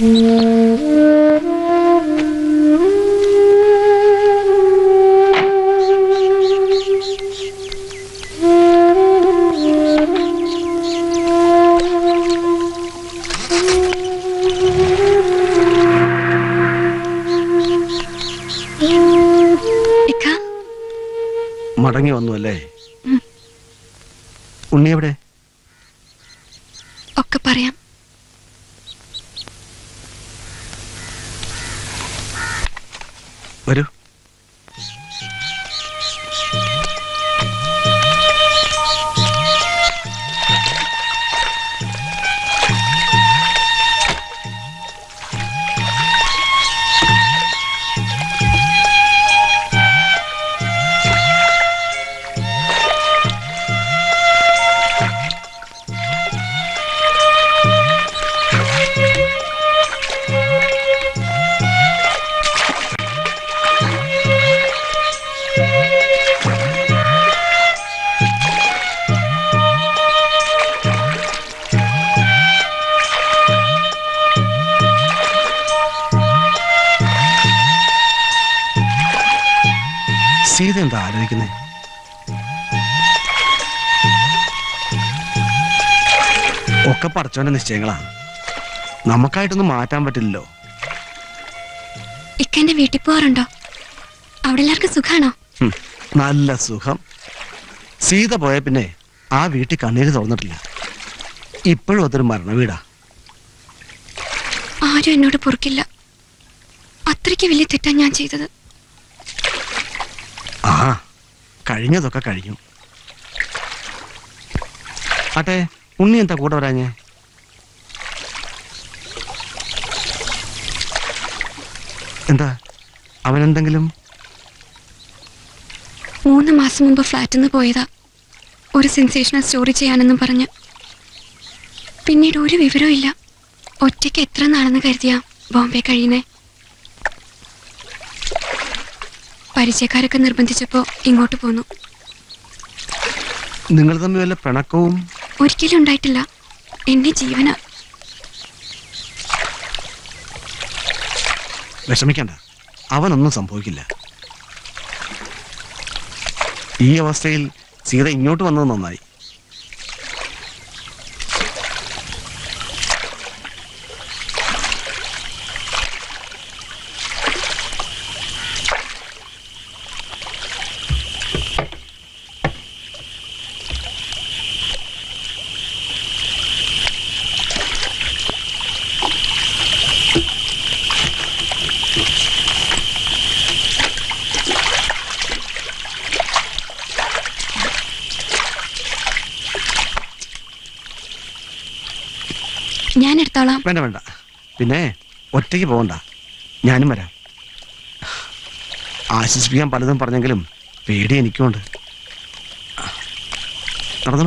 ഇക്ക മടങ്ങി വന്നു അല്ലേ ഉം. ഉണ്ണി എവിടെ ഒക്കെ പറയാം വരൂ സീത എന്താ ആലോചിക്കുന്നേ ഒക്കെ പടച്ചോന്റെ നിശ്ചയങ്ങളാ നമുക്കായിട്ടൊന്നും മാറ്റാൻ പറ്റില്ലല്ലോ ഇക്ക എന്റെ വീട്ടിൽ പോവാറുണ്ടോ അവിടെ എല്ലാവർക്കും സുഖാണോ ഹും, നല്ല സുഖം സീത പോയ പിന്നെ ആ വീട്ടിൽ കണ്ണീര് തുറന്നിട്ടില്ല ഇപ്പോഴും അതൊരു മരണ വീടാ ആരും എന്നോട് പൊറുക്കില്ല അത്രയ്ക്ക് വലിയ തെറ്റാ ഞാൻ ചെയ്തത് ആ കഴിഞ്ഞതൊക്കെ കഴിഞ്ഞു ആട്ടെ ഉണ്ണി എന്താ കൂടെ വരാഞ്ഞേ എന്താ അവനെന്തെങ്കിലും മൂന്ന് മാസം മുമ്പ് ഫ്ലാറ്റിൽ നിന്ന് പോയതാ ഒരു സെൻസേഷണൽ സ്റ്റോറി ചെയ്യാനെന്നും പറഞ്ഞ് പിന്നീട് ഒരു വിവരവും ഇല്ല ഒറ്റയ്ക്ക് എത്ര നാളെന്ന് കരുതിയാ ബോംബെ കഴിയുന്നേ പരിചയക്കാരൊക്കെ നിർബന്ധിച്ചപ്പോ ഇങ്ങോട്ട് പോന്നു നിങ്ങൾ തമ്മിൽ വല്ല പിണക്കവും ഒരിക്കലും ഉണ്ടായിട്ടില്ല എന്നെ ജീവന വിഷമിക്കണ്ട അവനൊന്നും സംഭവിക്കില്ല ഈ അവസ്ഥയിൽ സീത ഇങ്ങോട്ട് വന്നത് നന്നായി ഞാൻ എടുത്തോളാം വേണ്ട വേണ്ട പിന്നെ ഒറ്റയ്ക്ക് പോകണ്ട ഞാനും വരാം ആശ്വസിപ്പിക്കാൻ പലതും പറഞ്ഞെങ്കിലും പേടി എനിക്കുണ്ട് നടന്നോ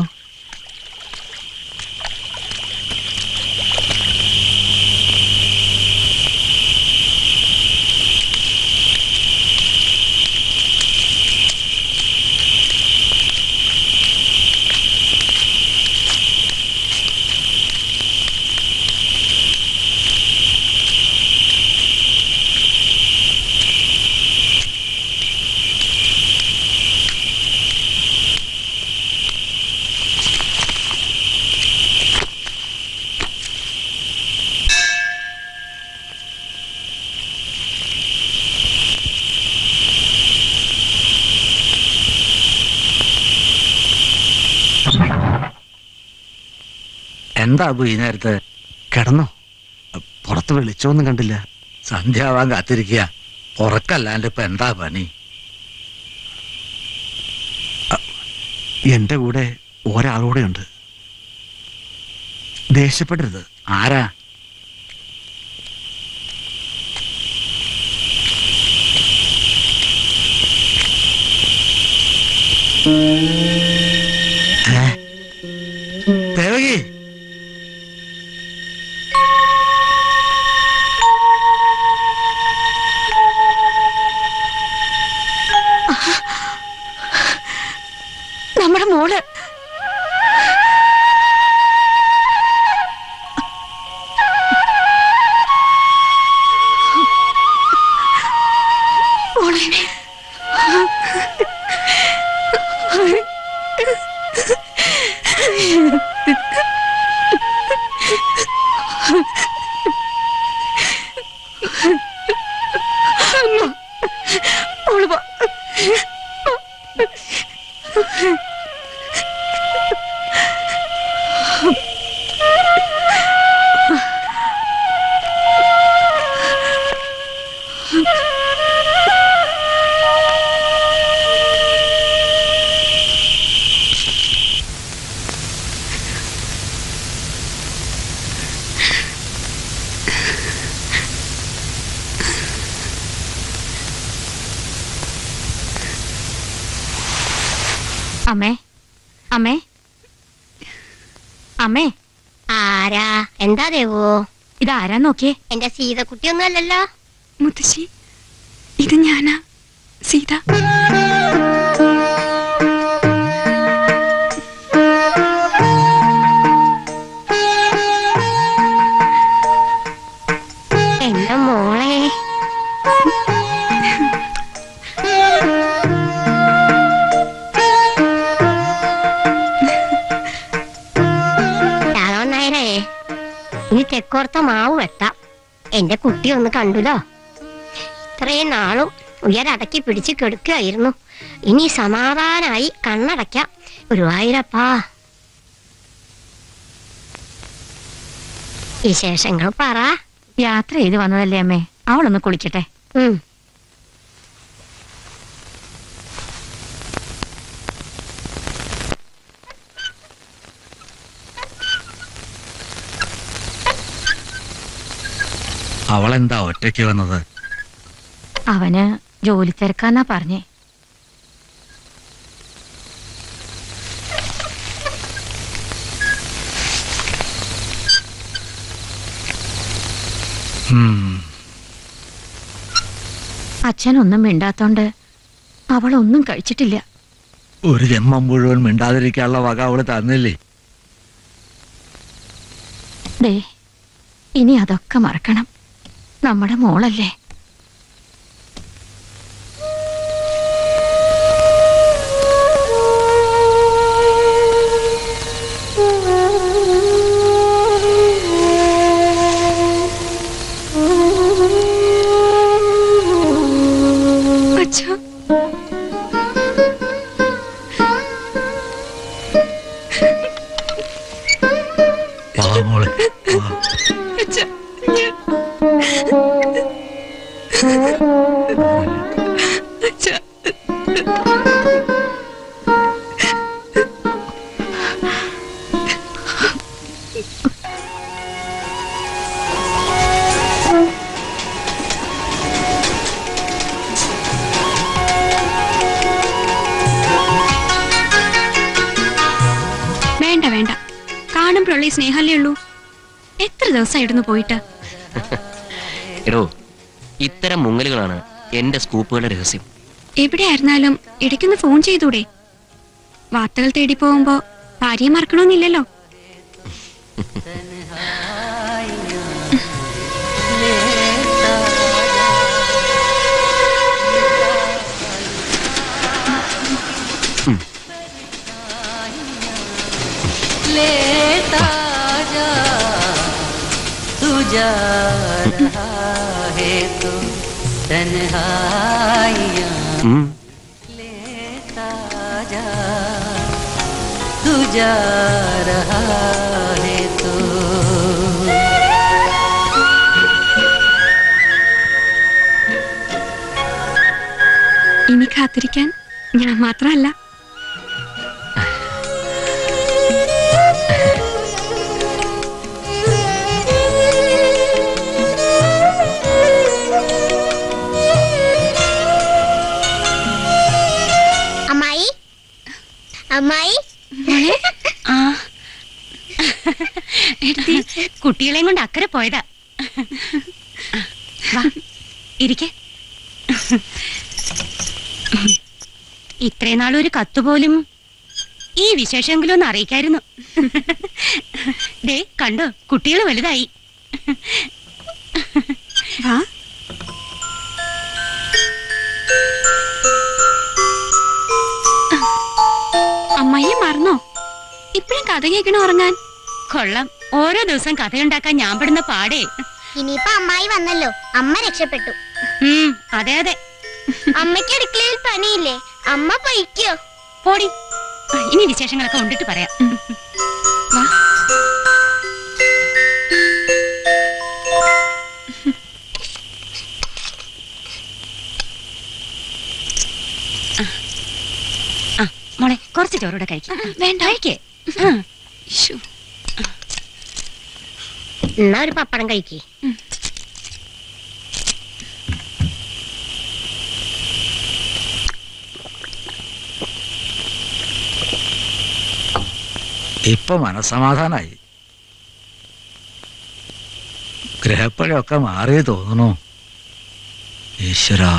എന്താ അബു ഈ നേരത്ത് കിടന്നോ പുറത്ത് വെളിച്ചമൊന്നും കണ്ടില്ല സന്ധ്യാവാൻ കാത്തിരിക്കുക ഉറക്കല്ലാണ്ട് ഇപ്പൊ എന്താ പണി എന്റെ കൂടെ ഒരാളൂടെ ഉണ്ട് ദേഷ്യപ്പെടരുത് ആരാ ഏ? ദേവകി നമ്മുടെ മോള് മോള് പോ. അമ്മേ അമ്മേ അമ്മേ ആരാ എന്താ ദേവോ ഇതാരാ നോക്കിയേ എന്റെ സീതക്കുട്ടിയൊന്നും അല്ലല്ലോ മുത്തശ്ശി ഇത് ഞാനാ സീത എന്റെ മോളെ രാഘവൻ നായരേ ഇനി തെക്കോർത്ത മാവ് വെട്ടാം എന്റെ കുട്ടി ഒന്ന് കണ്ടുലോ ഇത്രയും നാളും ഉയരടക്കി പിടിച്ച് കെടുക്കുകയായിരുന്നു ഇനി സമാധാനായി കണ്ണടയ്ക്കാം ഗുരുവായൂരപ്പാ വിശേഷങ്ങൾ പറ യാത്ര ചെയ്ത് വന്നതല്ലേ അമ്മേ അവളൊന്ന് കുളിക്കട്ടെ ഉം അവളെന്താ ഒറ്റയ്ക്ക് വന്നത് അവന് ജോലി തിരക്കാന്നാ പറഞ്ഞേ ഉം. അച്ഛനൊന്നും മിണ്ടാത്തോണ്ട് അവളൊന്നും കഴിച്ചിട്ടില്ല ഒരു ജന്മം മുഴുവൻ മിണ്ടാതിരിക്കാനുള്ള വക അവള് തന്നില്ലേ ദേ ഇനി അതൊക്കെ മറക്കണം നമ്മുടെ മോളല്ലേ അച്ഛാ വാ മോളെ വാ. അച്ഛാ അച്ഛാ വേണ്ട വേണ്ട കാണുമ്പോഴുള്ള ഈ സ്നേഹല്ലേ ഉള്ളൂ എത്ര ദിവസമായിരുന്നു പോയിട്ട് എടോ ഇത്തരം മുങ്ങലുകളാണ് എന്റെ സ്കൂപ്പുകളുടെ രഹസ്യം എവിടെയായിരുന്നാലും ഇടയ്ക്കൊന്ന് ഫോൺ ചെയ്തൂടെ വാർത്തകൾ തേടി പോകുമ്പോ ഭാര്യയെ മറക്കണമെന്നില്ലല്ലോ लेता जा तू जा रहा है तो तन्हाइयाँ ഉം. लेता जा तू जा रहा है तो ഇനി കാത്തിരിക്കാൻ ഞാൻ മാത്രമല്ല അമ്മായി അമ്മായി ആ കുട്ടികളെയും കൊണ്ട് അക്കരെ പോയതാ വാ ഇരിക്കെ ഇത്രയും നാളൊരു കത്തുപോലും ഈ വിശേഷമെങ്കിലും ഒന്ന് അറിയിക്കായിരുന്നു ദേ കണ്ടോ കുട്ടികൾ വലുതായി വാ അമ്മയെ മറന്നോ ഇപ്പഴും കഥ കേൾക്കണോ ഉറങ്ങാൻ കൊള്ളാം ഓരോ ദിവസം കഥയുണ്ടാക്കാൻ ഞാൻ പെടുന്ന പാടേ ഇനിയിപ്പൊ അമ്മായി വന്നല്ലോ അമ്മ രക്ഷപ്പെട്ടു ഉം അതെ അതെ അമ്മയ്ക്ക് അടുക്കളയിൽ പണിയില്ലേ അമ്മ പൊയ്ക്കോ പോടി ഇനി വിശേഷങ്ങളൊക്കെ ഉണ്ടിട്ട് പറയാം വാ ആ മോളെ കുറച്ച് ചോറൂടെ കഴിക്കാം വേണ്ട കഴിക്കേ ശ്ശോ. എന്നാ ഒരു പപ്പടം കഴിക്കേ ഇപ്പൊ മനസമാധാനായി ഗ്രഹപ്പഴയൊക്കെ മാറി തോന്നുന്നു ഈശ്വരാ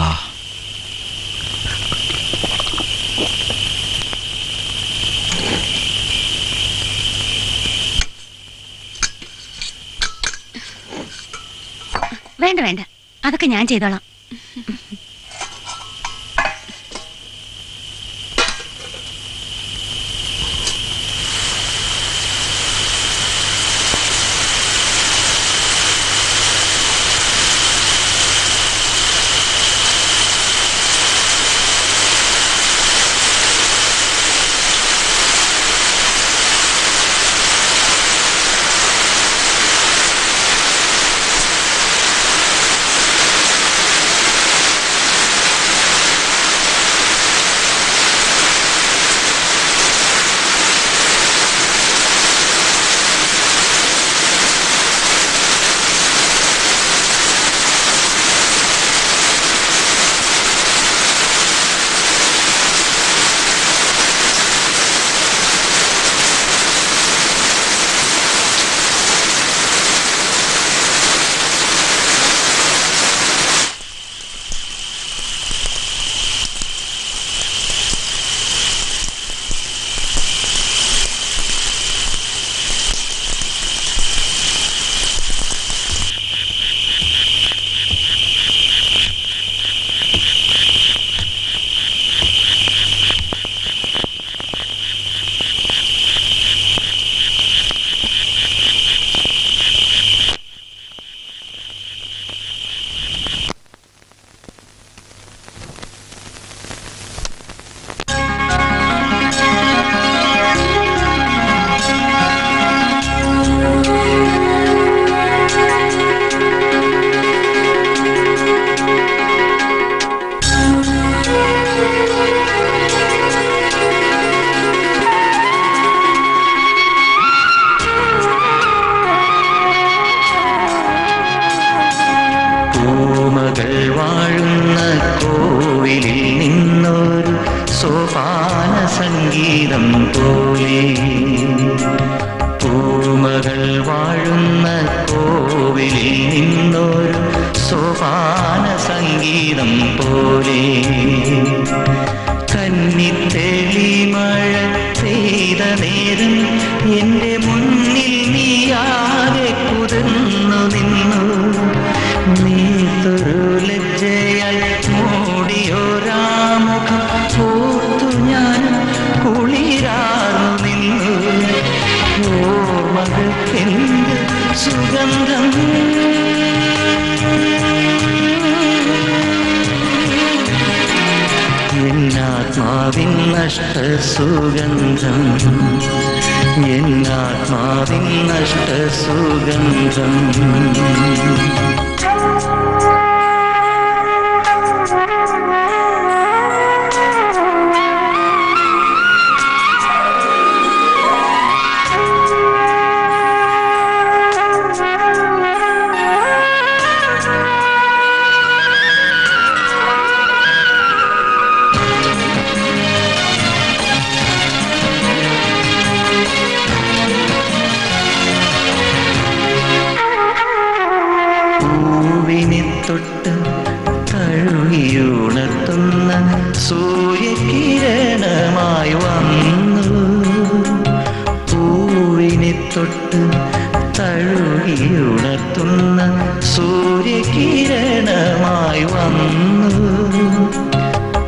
വേണ്ട വേണ്ട അതൊക്കെ ഞാൻ ചെയ്തോളാം പൂമകൾ വാഴുന്ന കോവിലിൽ നിന്നൊരു സോപാന സംഗീതം പോലെ പൂമകൾ വാഴുന്ന കോവിലിൽ നിന്നൊരു സോപാന സംഗീതം പോലെ കന്നിത്തെളി മഴ പെയ്ത നേരം എന്റെ മുന്നിൽ നീയാകെ കുതിർന്നു നിന്നു നീത്തൊരു ലജ്ജയാൽ മൂടിയൊരാമുഖം ഓർത്തു ഞാൻ കുളിരാർന്നു നിന്നു ഓർമ്മകൾക്കെന്ത് സുഗന്ധം എന്നാത്മാവിൻ നഷ്ടസുഗന്ധം എന്നാത്മാവിൻ നഷ്ടസുഗന്ധം പൂവിനെ തൊട്ട് തഴുകിയുണർത്തുന്ന സൂര്യകിരണമായി വന്നു പൂവിനെ തൊട്ട് തഴുകിയുണർത്തുന്ന സൂര്യകിരണമായി വന്നു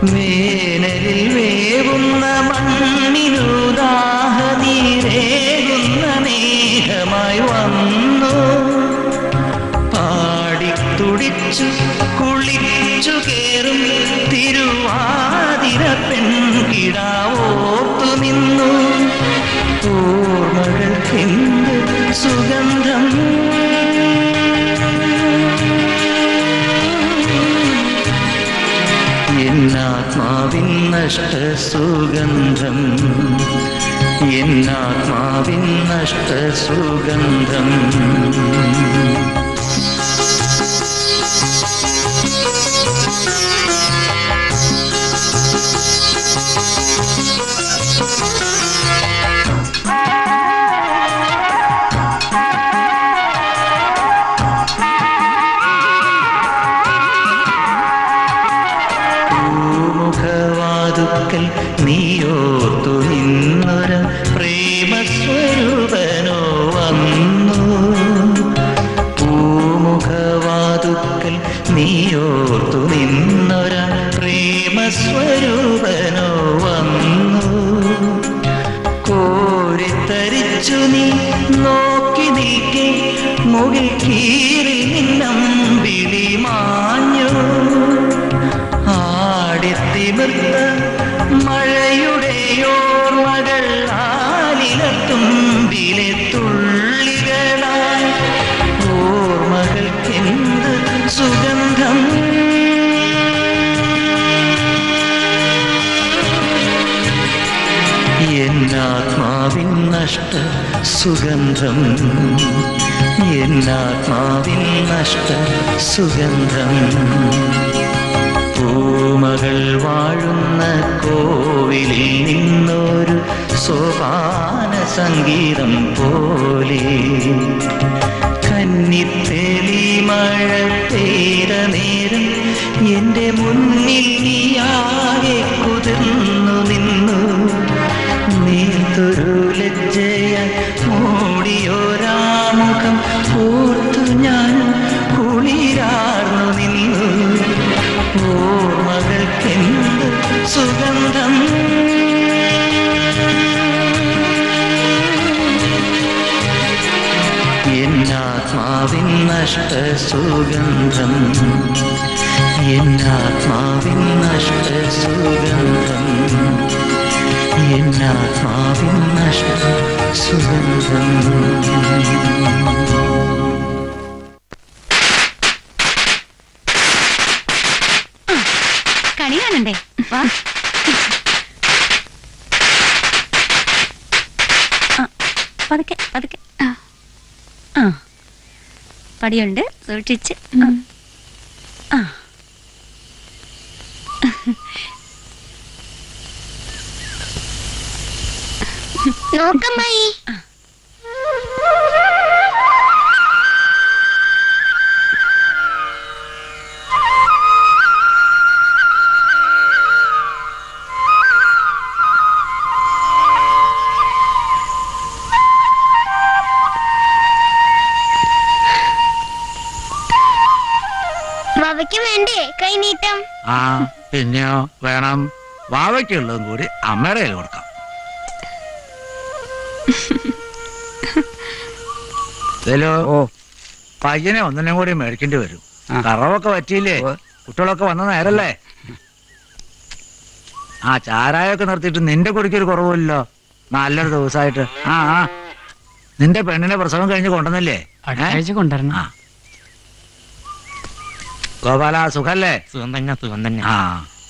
ആതിര പെൺകിടാവോർത്തു നിന്നു ഓർമ്മകൾക്കെന്ത് സുഗന്ധം എന്നാത്മാവിൻ നഷ്ട സുഗന്ധം എന്നാത്മാവിൻ നഷ്ട സുഗന്ധം പൂമുഖവാതുക്കൽ നീയോർത്തു നിന്നൊര പ്രേമസ്വരൂപനോ വന്നു പൂമുഖവാതുക്കൽ നീയോർത്തു നിന്നൊര പ്രേമസ്വരൂപനോ വന്നു കോരിത്തരിച്ചു നീ നോക്കി നിൽക്കെ മുകിൽ കീറിൽ നിന്നം വിളി മാഞ്ഞു ആടിത്തിമിർത്ത മഴയുടെ ഓർമ്മകൾ ആലിലത്തുമ്പിലെ തുള്ളികളായി ഓർമ്മകൾക്കെന്ത് സുഗന്ധം എന്നാത്മാവിൻ നഷ്ട സുഗന്ധം എന്നാത്മാവിൻ നഷ്ട സുഗന്ധം പൂമകൾ വാഴുന്ന കോവിലിൽ നിന്നൊരു സോപാന സംഗീതം പോലെ കന്നിത്തേലി മഴ പെയ്ത നേരം എൻ്റെ മുന്നിൽ നീയാകെ കുതിർന്നു നിന്നു നീന്തൊരു ലജ്ജയ മൂടിയോരാമുഖം ഓർത്തു ഞാൻ കുളിരാർന്നു നിന്നു ഓർമ്മകൾക്കെന്ത് സുഗന്ധം എന്നാത്മാവിൻ നഷ്ട സുഗന്ധം എന്നാത്മാവിൻ നഷ്ട സുഗന്ധം എന്നാത്മാവിൻ നഷ്ട സുഗന്ധം കണി കാണണ്ടേ വാ ആ, പതുക്കെ പതുക്കെ ആ. ആ പടിയുണ്ട് സൂക്ഷിച്ച് ആ. ആ നോക്കമ്മായി വവയ്ക്ക് വേണ്ടേ കൈനീട്ടം ആ പിന്നെയോ വേണം വാവയ്ക്കുള്ളതും കൂടി അമ്മയുടെ കയ്യിൽ കൊടുക്കാം ഇതിലോ ഓ പയ്യനെ ഒന്നിനും കൂടി മേടിക്കേണ്ടി വരും കറവൊക്കെ പറ്റിയില്ലേ കുട്ടികളൊക്കെ വന്ന നേരല്ലേ ആ ചാരായൊക്കെ നിർത്തിയിട്ട് നിന്റെ കുടിക്കൊരു കുറവില്ലല്ലോ നല്ലൊരു ദിവസമായിട്ട് ആ ആ നിന്റെ പെണ്ണിനെ പ്രസവം കഴിഞ്ഞ് കൊണ്ടുവന്നില്ലേ അടുത്താഴ്ച കൊണ്ടുവരണം ആ ഗോപാല സുഖല്ലേ സുഖം തന്നെ സുഖം തന്നെ ആ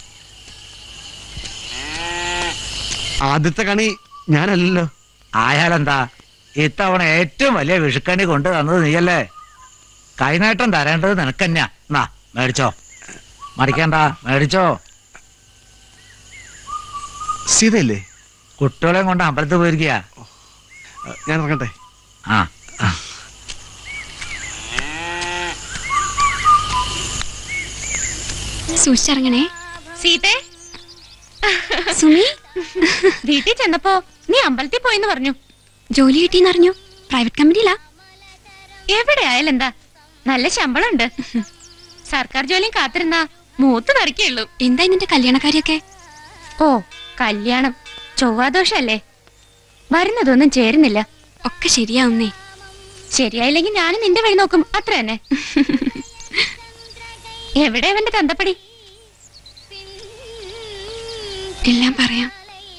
ആദ്യത്തെ കണി ഞാനല്ലല്ലോ ആയാലെന്താ ഇത്തവണ ഏറ്റവും വലിയ വിഷുക്കണി കൊണ്ട് തന്നത് നീയല്ലേ കൈനേട്ടം തരേണ്ടത് നിനക്ക് തന്നെയാ എന്നാ മേടിച്ചോ മടിക്കണ്ട മേടിച്ചോ സീതയില്ലേ കുട്ടികളെയും കൊണ്ട് അമ്പലത്തിൽ പോയിരിക്കുക ഞാൻ ഇറങ്ങട്ടെ ആ ആ. സൂക്ഷിച്ചിറങ്ങണേ സീതേ സുമി വീട്ടിൽ ചെന്നപ്പോ നീ അമ്പലത്തിൽ പോയെന്ന് പറഞ്ഞു ജോലി കിട്ടിയെന്നറിഞ്ഞു പ്രൈവറ്റ് കമ്പനിയിലാ എവിടെ ആയാലും എന്താ നല്ല ശമ്പളമുണ്ട് സർക്കാർ ജോലിയും കാത്തിരുന്ന മൂത്ത് നിറയ്ക്കുള്ളൂ എന്താ നിന്റെ കല്യാണക്കാരിയൊക്കെ ഓ കല്യാണം ചൊവ്വാദോഷല്ലേ വരുന്നതൊന്നും ചേരുന്നില്ല ഒക്കെ ശരിയാവുന്നേ ശരിയായില്ലെങ്കിൽ ഞാനും നിന്റെ വഴി നോക്കും അത്ര തന്നെ എവിടെ അവന്റെ തന്തപ്പടി എല്ലാം പറയാം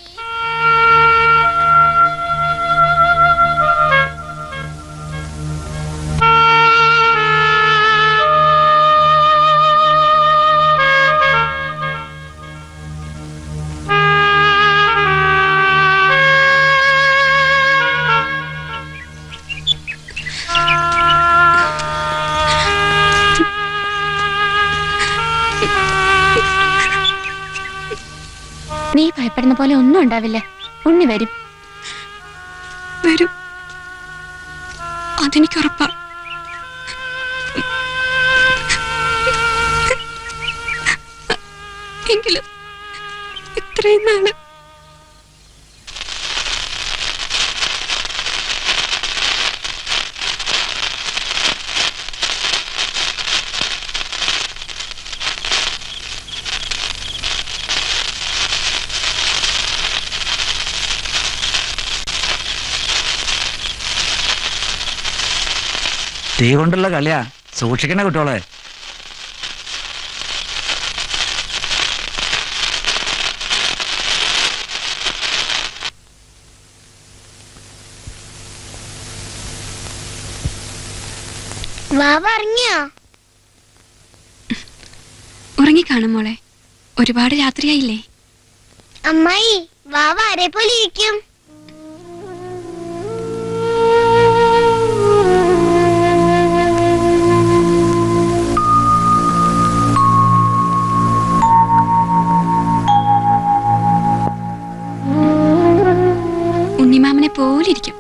നീ ഭയപ്പെടുന്ന പോലെ ഒന്നും ഉണ്ടാവില്ല ഉണ്ണി വരും വരും അതെനിക്കുറപ്പാ എങ്കിലും ഇത്രയും നാള് തീ കൊണ്ടുള്ള കളിയാ സൂക്ഷിക്കണ കുട്ടിയോളെ വാവ അറിഞ്ഞോ ഉറങ്ങിക്കാണും മോളെ ഒരുപാട് രാത്രിയായില്ലേ അമ്മായി വാവ ആരെ പോലെ ഇരിക്കും ഉണ്ണിമാമനെ പോലെ ഇരിക്കും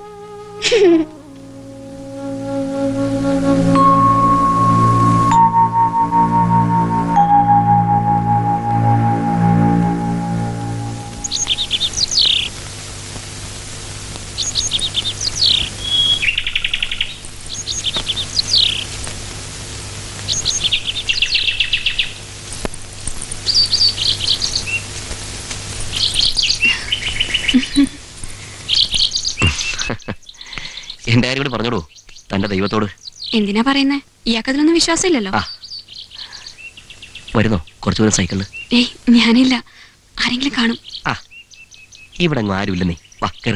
എന്റെ കാര്യം കൂടി പറഞ്ഞോളൂ തന്റെ ദൈവത്തോട് എന്തിനാ പറയുന്നേ ഇയാൾക്കതിലൊന്നും വിശ്വാസമില്ലല്ലോ ആ വരുന്നോ കുറച്ചു ദൂരം സൈക്കിളിൽ ഏയ് ഞാനില്ല ആരെങ്കിലും കാണും ആ ഇവിടെ അങ്ങ് ആരുമില്ല നീ വാ കേറ്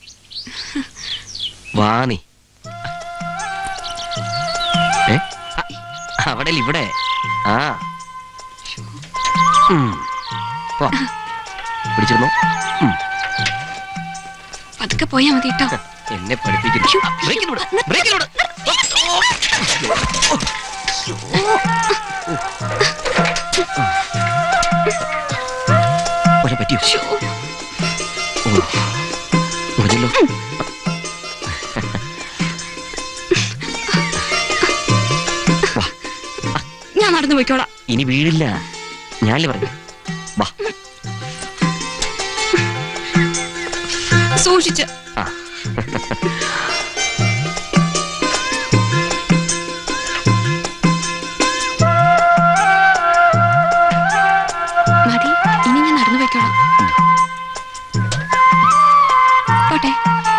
വാ നീ ഏ ആ, അവിടെ അല്ല, ഇവിടെ ആ ഉം. വാ. പിടിച്ചിരുന്നോ ഉം. പതുക്കെ പോയാ മതി കേട്ടോ എന്നെ പഠിപ്പിക്കുന്നു ആ, ബ്രേക്കിലൂടെ, ബ്രേക്കിലൂടെ. വല്ല പറ്റിയോ ഓ മുറിഞ്ഞല്ലോ ഞാൻ നടന്നു പോയിക്കോളാം ഇനി വീഴില്ല ഞാനല്ലേ പറഞ്ഞു വാ സൂക്ഷിച്ച് ആ മതി ഇനി ഞാൻ നടന്നു പോയിക്കോളാം പോട്ടെ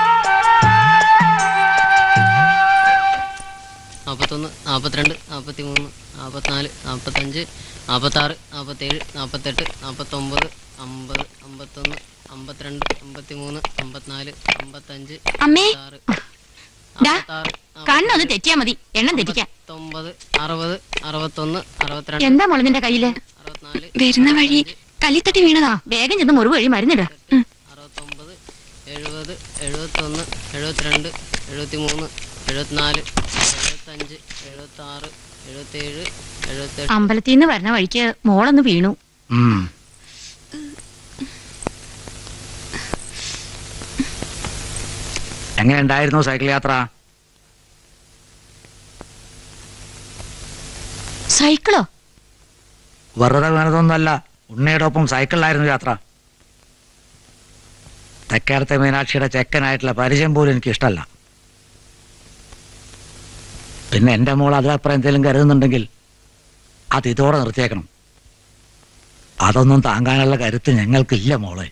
നാൽപ്പത്തൊന്ന് നാൽപ്പത്തിരണ്ട് നാൽപ്പത്തി മൂന്ന് നാൽപ്പത്തിനാല് നാൽപ്പത്തഞ്ച് നാൽപ്പത്താറ് നാൽപ്പത്തേഴ് നാൽപ്പത്തെട്ട് നാൽപ്പത്തൊമ്പത് അമ്പത് അമ്പത്തൊന്ന് അമ്പത്തിരണ്ട് അമ്പത്തിമൂന്ന് അമ്പത്തിനാല് അമ്പത്തഞ്ച് അമ്മേ ആറ് ദാ, കണ്ണൊന്ന് തെറ്റിയാ മതി എണ്ണം തെറ്റിക്കാം അമ്പത്തൊമ്പത് അറുപത് അറുപത്തൊന്ന് അറുപത്തിരണ്ട് എന്താ മോളെ നിന്റെ കയ്യില് അറുപത്തിനാല് വരുന്ന വഴി കല്ലിത്തട്ടി വീണതാ വേഗം ചെന്ന് മുറിവ് വഴി മരുന്നിട അറുപത്തൊമ്പത് എഴുപത് എഴുപത്തൊന്ന് എഴുപത്തിരണ്ട് എഴുപത്തിമൂന്ന് എഴുപത്തിനാല് എഴുപത്തഞ്ച് എഴുപത്താറ് എഴുപത്തേഴ് എഴുപത്തെട്ട് അമ്പലത്തിൽ നിന്ന് വരുന്ന വഴിക്ക് മോളൊന്ന് വീണു ഉം. എങ്ങനെയുണ്ടായിരുന്നു സൈക്കിൾ യാത്ര സൈക്കിളോ വെറുതെ വീണതൊന്നുമല്ല ഉണ്ണിയുടെ ഒപ്പം സൈക്കിളിലായിരുന്നു യാത്ര തെക്കേടത്തെ മീനാക്ഷിയുടെ ചെക്കനായിട്ടുള്ള പരിചയം പോലും എനിക്ക് ഇഷ്ടമല്ല പിന്നെ എൻ്റെ മോൾ അതിലപ്പുറം എന്തെങ്കിലും കരുതുന്നുണ്ടെങ്കിൽ അത് ഇതോടെ നിർത്തിയേക്കണം അതൊന്നും താങ്ങാനുള്ള കരുത്ത് ഞങ്ങൾക്കില്ല മോളെ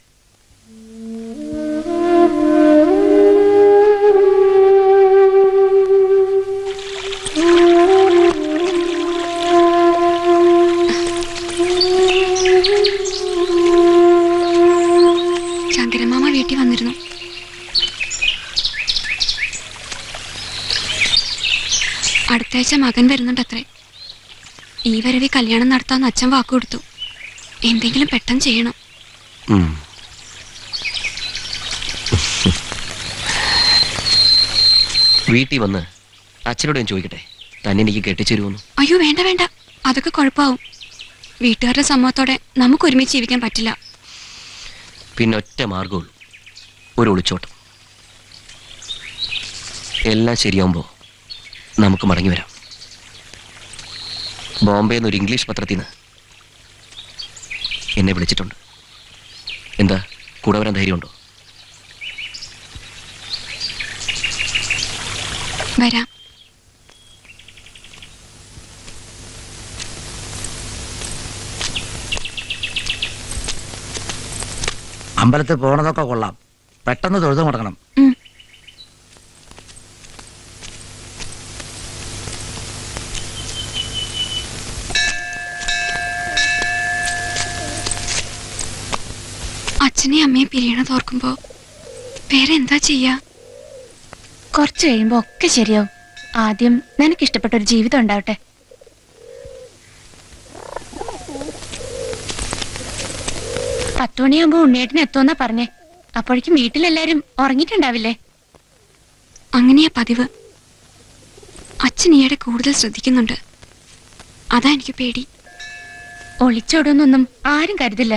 അടുത്താഴ്ച മകൻ വരുന്നുണ്ടത്രേ ഈ വരവി കല്യാണം നടത്താന്ന് അച്ഛൻ വാക്കു കൊടുത്തു എന്തെങ്കിലും പെട്ടെന്ന് ചെയ്യണം ഉം. വീട്ടിൽ വന്ന് അച്ഛനോട് ഞാൻ ചോദിക്കട്ടെ തന്നെ എനിക്ക് കെട്ടിച്ചേരുമെന്ന് അയ്യോ വേണ്ട വേണ്ട അതൊക്കെ കുഴപ്പമാവും വീട്ടുകാരുടെ സമ്മതത്തോടെ നമുക്ക് ഒരുമിച്ച് ജീവിക്കാൻ പറ്റില്ല പിന്നെ ഒറ്റ മാർഗമുള്ളൂ ഒരു ഒളിച്ചോട്ടം എല്ലാം ശരിയാവുമ്പോൾ നമുക്ക് മടങ്ങി വരാം ബോംബെയിൽ നിന്ന് ഒരു ഇംഗ്ലീഷ് പത്രത്തിൽ നിന്ന് എന്നെ വിളിച്ചിട്ടുണ്ട് എന്താ കൂടെ വരാൻ ധൈര്യമുണ്ടോ വരാം അമ്പലത്തിൽ പോണതൊക്കെ കൊള്ളാം പെട്ടെന്ന് തൊഴുതു മുടങ്ങണം ഉം. അച്ഛനെയും അമ്മയെ പിരിയണത് ഓർക്കുമ്പോ വേറെ എന്താ ചെയ്യാ കുറച്ച് കഴിയുമ്പോ ഒക്കെ ശരിയാവും ആദ്യം നിനക്ക് ഇഷ്ടപ്പെട്ട ഒരു ജീവിതം ഉണ്ടാവട്ടെ പത്ത് മണിയാകുമ്പോ ഉണ്ണിയേട്ടന് എത്തുമെന്നാ പറഞ്ഞേ അപ്പോഴേക്കും വീട്ടിലെല്ലാരും ഉറങ്ങിയിട്ടുണ്ടാവില്ലേ അങ്ങനെയാ പതിവ് അച്ഛൻ ഈയിടെ കൂടുതൽ ശ്രദ്ധിക്കുന്നുണ്ട് അതാ എനിക്ക് പേടി ഒളിച്ചോടുന്നൊന്നും ആരും കരുതില്ല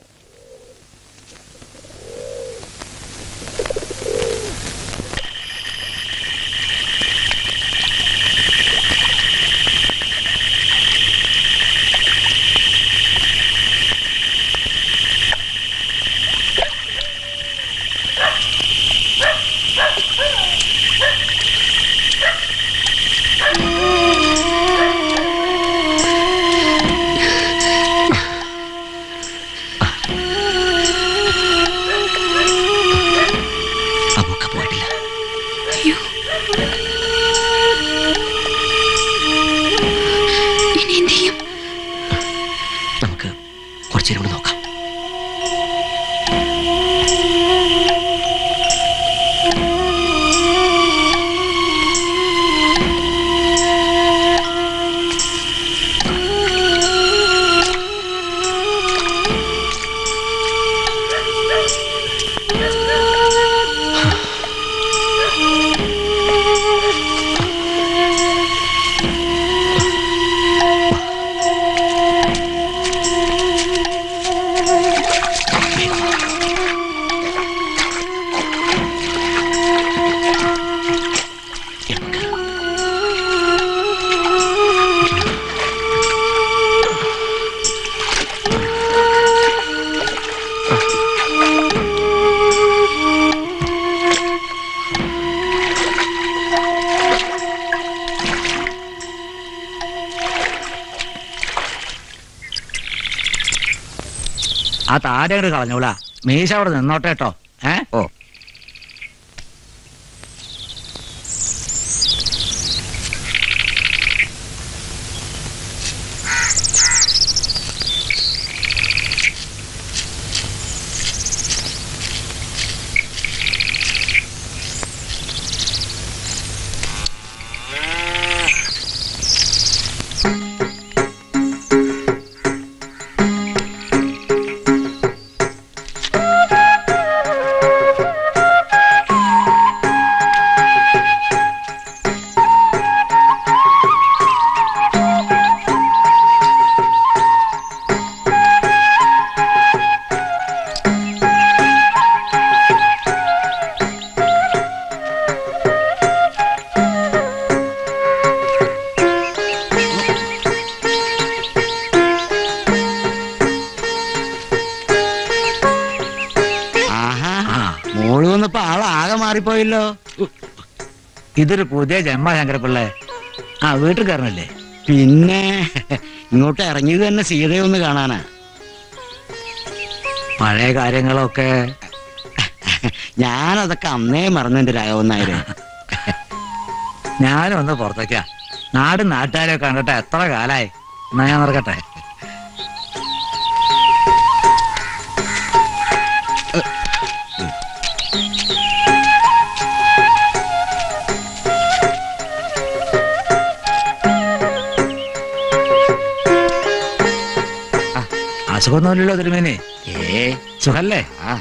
അബൂക്ക പോയിട്ടില്ല അയ്യോ ഇനി എന്ത് ചെയ്യും നമുക്ക് കുറച്ചേരം കൂടി നോക്കാം ആ താര അങ്ങട് കളഞ്ഞോളാ മീശ അവിടെ നിന്നോട്ടെ കേട്ടോ ഏ ഓ ആഹാ മോള് വന്നപ്പോ ആളാകെ മാറിപ്പോയല്ലോ ഇതൊരു പുതിയ ജന്മ ശങ്കരപ്പിള്ളേ ആ വീട്ടിൽ കയറണല്ലേ പിന്നെ ഇങ്ങോട്ട് ഇറങ്ങിയത് തന്നെ സീതയൊന്ന് കാണാനാ പഴയ കാര്യങ്ങളൊക്കെ ഞാനതൊക്കെ അന്നേ മറന്നെന്റെ രാഘവന്നായര് ഞാനും ഒന്ന് പുറത്തേക്കാ നാടും നാട്ടുകാരെ കണ്ടിട്ട് എത്ര കാലായി എന്നാ ഞാൻ നടക്കട്ടെ കുഴപ്പമൊന്നുമില്ലല്ലോ തിരുമേനി ഏ സുഖല്ലേ ആ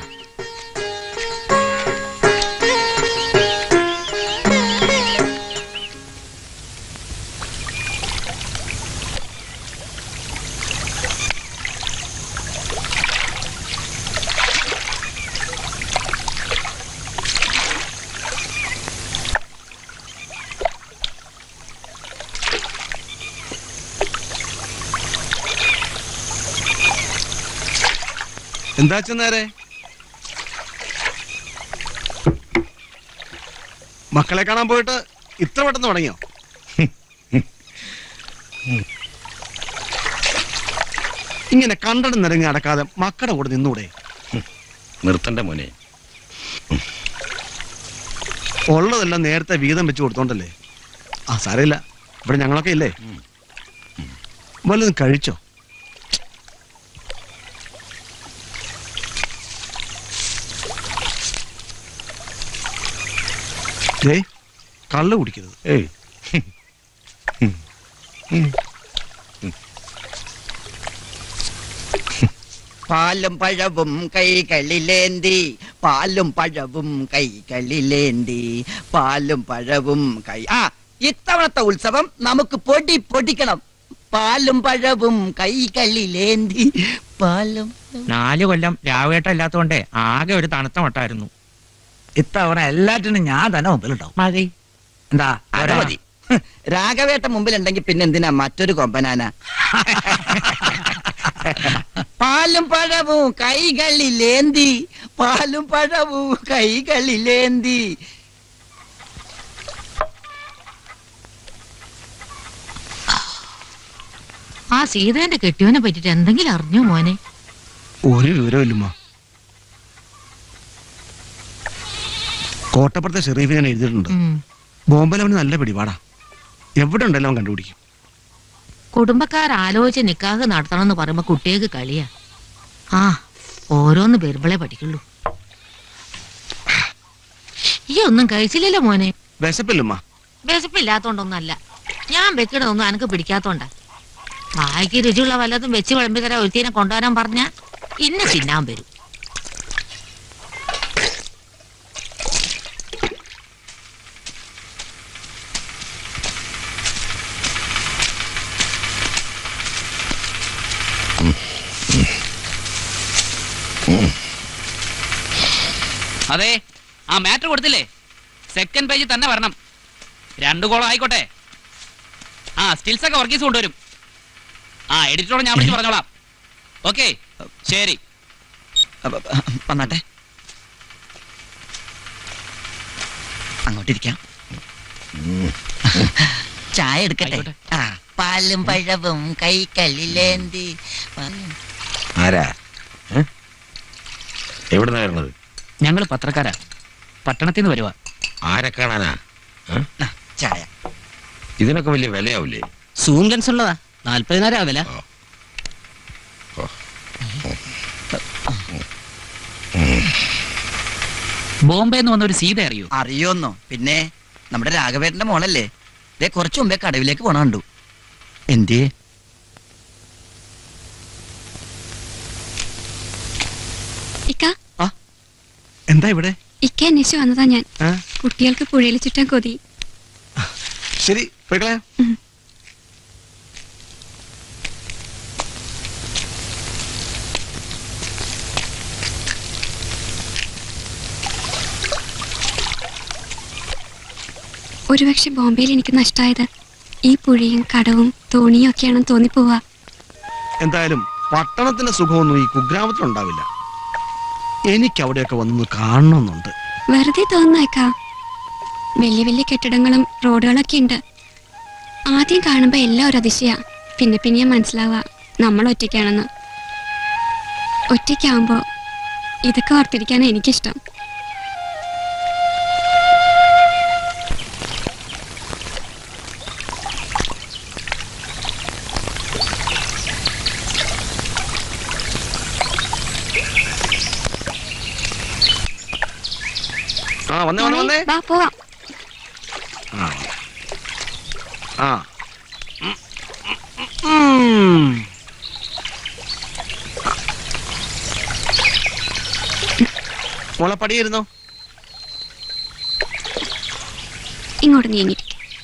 എന്താ നേരെ മക്കളെ കാണാൻ പോയിട്ട് ഇത്ര പെട്ടെന്ന് തുടങ്ങിയോ ഇങ്ങനെ കണ്ടടം നിരങ്ങി അടക്കാതെ മക്കളുടെ കൂടെ നിന്നൂടെ നിർത്തണ്ട മോനെ ഉള്ളതെല്ലാം നേരത്തെ വീതം വെച്ച് കൊടുത്തോണ്ടല്ലേ ആ സാരമില്ല ഇവിടെ ഞങ്ങളൊക്കെ ഇല്ലേ വല്ലതും കഴിച്ചോ ദേ കള്ള് കുടിക്കരുത് ഏയ് പാലും പഴവും കൈകളിലേന്തി പാലും പഴവും കൈകളിലേന്തി പാലും പഴവും കൈ ആ ഇത്തവണത്തെ ഉത്സവം നമുക്ക് പൊടി പൊടിക്കണം പാലും പഴവും കൈകളിലേന്തി പാലും നാല് കൊല്ലം രാവേട്ട ഇല്ലാത്തോണ്ടേ ആകെ ഒരു തണുത്ത മട്ടായിരുന്നു ഇത്തവണ എല്ലാറ്റിനും ഞാൻ തന്നെ മുമ്പിലുണ്ടാവും മതി എന്താ അത് ആരാ? മതി രാഘവേട്ട മുമ്പിലുണ്ടെങ്കിൽ പിന്നെ എന്തിനാ മറ്റൊരു കൊമ്പനാന പാലും പഴവും കൈകളിലേന്തി പാലും പഴവും കൈകളിലേന്തി ആ സീതേന്റെ കെട്ടിയോനെ പറ്റിട്ട് എന്തെങ്കിലും അറിഞ്ഞോ മോനെ ഒരു വിവരമില്ലമ്മ കോട്ടപ്പുറത്തെ ഷെറീഫ് ഞാൻ എഴുതിയിട്ടുണ്ട് ഉം. ബോംബെയിൽ അവന് നല്ല പിടിപാടാ എവിടെ ഉണ്ടല്ലോ അവൻ കണ്ടുപിടിക്കും കുടുംബക്കാർ ആലോചിച്ച് നിക്കാഹ് നടത്തണമെന്ന് പറയുമ്പോ കുട്ടികൾക്ക് കളിയാ ആ ഓരോന്ന് വരുമ്പളേ പഠിക്കുള്ളൂ ഈ ഒന്നും കഴിച്ചില്ലല്ലോ മോനെ വിശപ്പില്ലമ്മ വിശപ്പില്ലാത്തോണ്ടൊന്നല്ല ഞാൻ വെക്കണതൊന്നും അനക്ക് പിടിക്കാത്തോണ്ടാ വായിക്ക് രുചിയുള്ള വല്ലതും വെച്ച് വിളമ്പി തരാൻ ഒരുത്തീനെ കൊണ്ടുവരാൻ പറഞ്ഞ ഇന്നെ തിന്നാൻ വരും അതെ ആ മാറ്റർ കൊടുത്തില്ലേ സെക്കൻഡ് പേജിൽ തന്നെ വരണം രണ്ടു കോളം ആയിക്കോട്ടെ ആ സ്റ്റിൽസ് ഒക്കെ വർഗീസ് കൊണ്ടുവരും ആ എഡിറ്ററോട് ഞാൻ വിളിച്ച് പറഞ്ഞോളാം ഓക്കെ ശരി വന്നാട്ടെ അങ്ങോട്ടിരിക്കാം ചായ എടുക്കട്ടെ ആ പാലും പഴവും കൈകളിലേന്തി പാലും ആരാ എവിടുന്നാ വരുന്നത് ഞങ്ങൾ പത്രക്കാരാ പട്ടണത്തിൽ നിന്ന് വരുവാ ആരെ കാണാനാ ഏ? ചായ ഇതിനൊക്കെ വലിയ വിലയാവില്ലേ സൂം ലെൻസ് ഉള്ളതാ നാല്പതിനായിരം ആവില്ല ബോംബെ എന്ന് വന്ന ഒരു സീത അറിയൂ അറിയോന്നോ പിന്നെ നമ്മുടെ രാഘവേട്ടന്റെ മോളല്ലേ ദേ കുറച്ചു മുമ്പേ കടവിലേക്ക് പോണ കണ്ടു എന്തേ ഇക്ക എന്താ ഇവിടെ ഇക്ക അന്വേഷിച്ച് വന്നതാ ഞാൻ ആ? കുട്ടികൾക്ക് പുഴയിൽ ചുറ്റാൻ കൊതി ശരി പോയിക്കളെ ഒരുപക്ഷെ ബോംബെയിൽ എനിക്ക് നഷ്ടമായത് ഈ പുഴയും കടവും തോണിയും ഒക്കെയാണെന്ന് തോന്നിപ്പോവാ എന്തായാലും പട്ടണത്തിന്റെ സുഖമൊന്നും ഈ കുഗ്രാമത്തിലുണ്ടാവില്ല എനിക്ക് അവിടെയൊക്കെ വന്ന് കാണണമെന്നുണ്ട് വെറുതെ തോന്നുന്നേക്കാ വലിയ വലിയ കെട്ടിടങ്ങളും റോഡുകളൊക്കെ ഉണ്ട് ആദ്യം കാണുമ്പോ എല്ലാം ഒരു അതിശയാ പിന്നെ പിന്നെ മനസ്സിലാവുക നമ്മൾ ഒറ്റയ്ക്കാണെന്ന് ഒറ്റയ്ക്കാവുമ്പോ ഇതൊക്കെ ഓർത്തിരിക്കാനാ എനിക്കിഷ്ടം ആ വന്നേ വന്നേ വന്നേ വാ പോവാം ആ ആ ഉം. ഉം. മോളെ പടിയിരുന്നോ ഇങ്ങോട്ട് നീങ്ങിട്ട്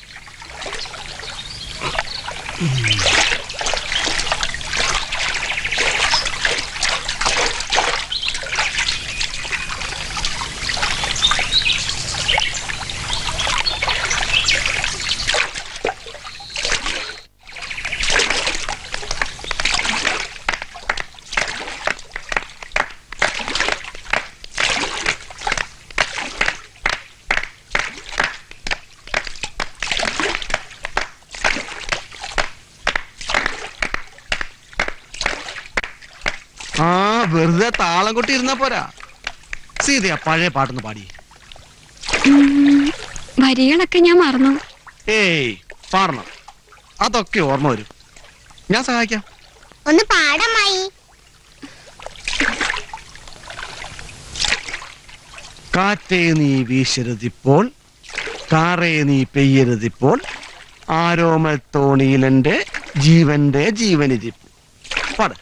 ആ വെറുതെ താളം കൊട്ടി ഇരുന്നാ പോരാ സീതയാ പഴയ പാട്ടൊന്ന് പാടി ഉം, വരികളൊക്കെ ഞാൻ മറന്നു ഏയ് പാടണം അതൊക്കെ ഓർമ്മ വരും ഞാൻ സഹായിക്കാം ഒന്ന് പാടമായി കാറ്റേ നീ വീശരുതിപ്പോൾ കാറേ നീ പെയ്യരുതിപ്പോൾ ആരോമൽ തോണിയിലെന്റെ ജീവന്റെ ജീവനിരിപ്പ് പാട്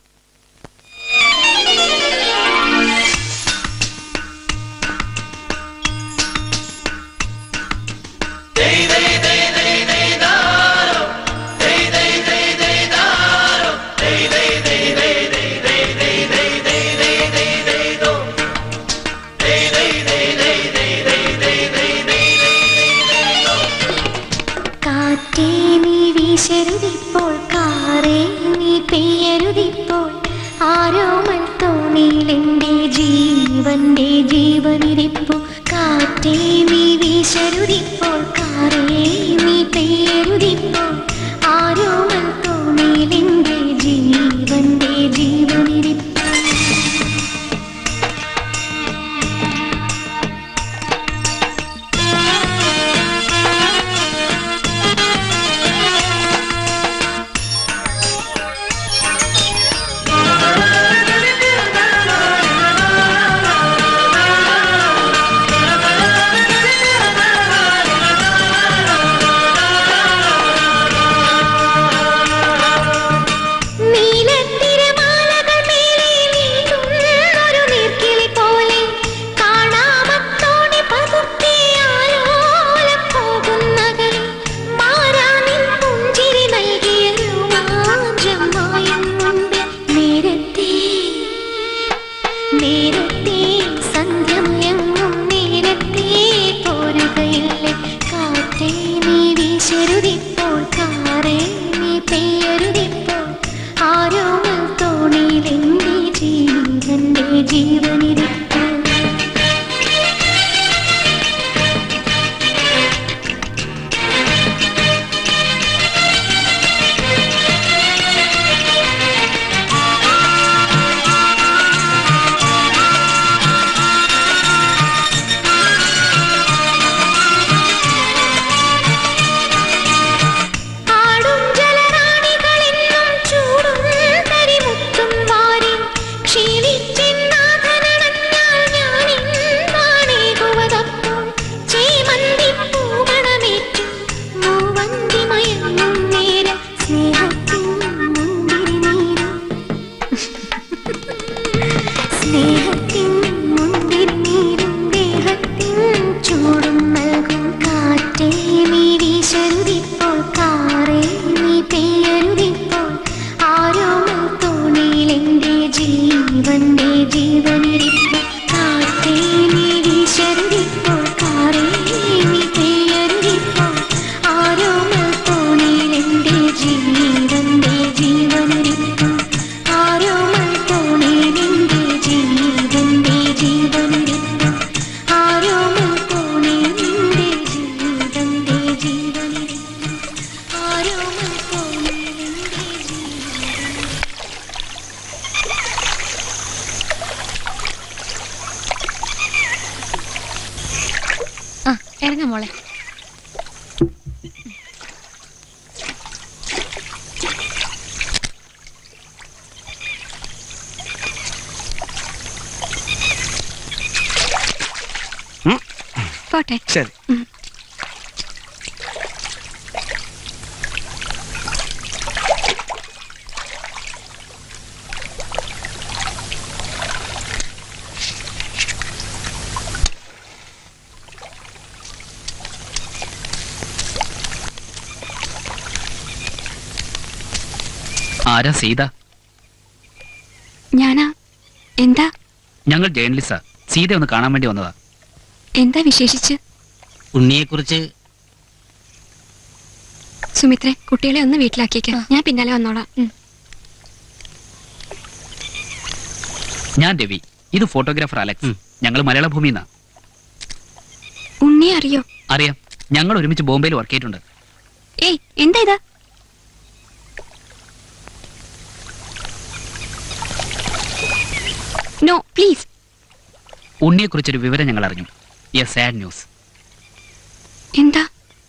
കാറ്റേ നീ വീശരുതിപ്പോൾ കാറേ നീ പെയ്യരുതിപ്പോൾ ആരോമൽ തോണിയിലെന്റെ ജീവന്റെ ജീവനിരിപ്പു കാറ്റേ നീ വീശരുതിപ്പോൾ കാറേ നീ പെയ്യരുതിപ്പോൾ ആരോമൽ തോണിയിലെന്റെ ജീവന്റെ ജീവനിരിപ്പു നീലത്തിരമാലകൾ മേലെ നീന്തുന്നൊരു നീർക്കിളി പോലെ കാണാമത്തോണി പതുക്കെ ആലോലം പോകുന്നകലെ മാറാനിൻ പുഞ്ചിരി നൽകിയ രോമാഞ്ചമായും മുൻപ് നേരത്തെ നേരത്തെ സന്ധ്യമയങ്ങും നേരത്തെ പോരുകയില്ലേ കാറ്റേ നീ വീശരുതിപ്പോൾ കാറേ നീ പെയ്യരുതിപ്പോൾ ആരോമൽ തോണിയിലെന്റെ ജീവന്റെ ജീവനിരിപ്പോൾ ആടും ജലറാണികളെന്നും ചൂടും തരിമുത്തും വാരി ക്ഷീണിച്ചെന്നാഥനണഞ്ഞാൽ ഞാനിന്നാണേകുവതപ്പോൾ ചേമന്തിപ്പൂമണമേറ്റും മൂവന്തിമയങ്ങും നേരം സ്നേഹത്തിൻ മുന്തിരി നീരും സ്നേഹത്തിൻ മുന്തിരി നീരും ദേഹത്തിൻ ചൂടും നൽകും കാറ്റേ നീ വീശരുതിപ്പോൾ കാറേ നീ പെയ്യരുതിപ്പോൾ ആരോമൽ തോണിയിലെന്റെ ജീവന്റെ ജീവനിരിപ്പ് കാറ്റേ നീ വീശരുതിപ്പോൾ കാറേ നീ പെയ്യരുതിപ്പോൾ ആരോമൽ തോണിയിലെന്റെ ജീവന്റെ ജീവനിരിപ്പ് ആരോമൽ തോണിയിലെന്റെ ജീവന്റെ ജീവനിരിപ്പ് ആരോമൽ തോണിയിലെന്റെ ജീവന്റെ ജീവനിരിപ്പ് ആരോമൽ തോണിയിലെന്റെ ആ ഇറങ്ങ മോളെ പോട്ടെ ശരി ആരാ സീത ഞാനാ എന്താ ഞങ്ങൾ ജേർണലിസ്റ്റാ സീത ഒന്ന് കാണാൻ വേണ്ടി വന്നതാ എന്താ വിശേഷിച്ച് ഉണ്ണിയെക്കുറിച്ച് സുമിത്രേ കുട്ടികളെ ഒന്ന് വീട്ടിലാക്കിയേക്ക് ഞാൻ പിന്നാലെ വന്നോളാം ഉം. ഞാൻ രവി ഇത് ഫോട്ടോഗ്രാഫർ അലക്സ് ഞങ്ങൾ മലയാള ഭൂമിന്നാ ഉണ്ണിയെ അറിയോ അറിയാം ഞങ്ങൾ ഒരുമിച്ച് ബോംബെയിൽ വർക്ക് ചെയ്തിട്ടുണ്ട് ഏയ് എന്താ ഇതാ നോ പ്ലീസ് ഉണ്ണിയെക്കുറിച്ചൊരു വിവരം ഞങ്ങൾ അറിഞ്ഞു എ സാഡ് ന്യൂസ് എന്താ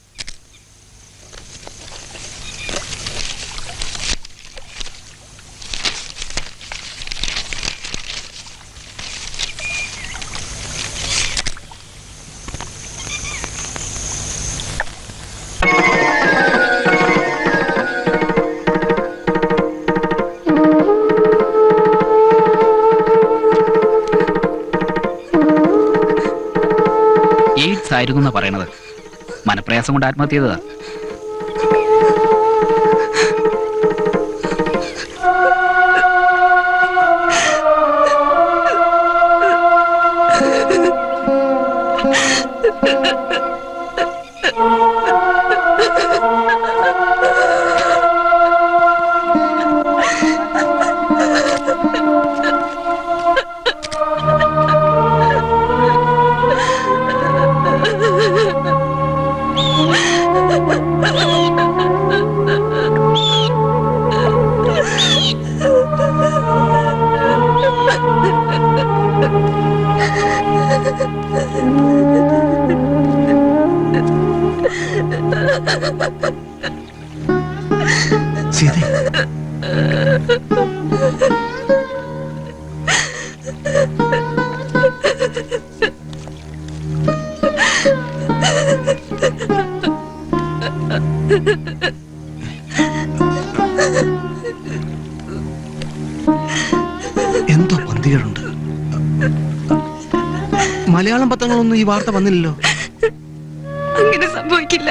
എയ്ഡ്സ് ആയിരുന്നു എന്നാ പറയണത് മനപ്രയാസം കൊണ്ട് ആത്മഹത്യ ചെയ്തതാ സീത എന്തോ പന്തികളുണ്ട് മലയാളം പത്രങ്ങളൊന്നും ഈ വാർത്ത വന്നില്ലല്ലോ അങ്ങനെ സംഭവിക്കില്ല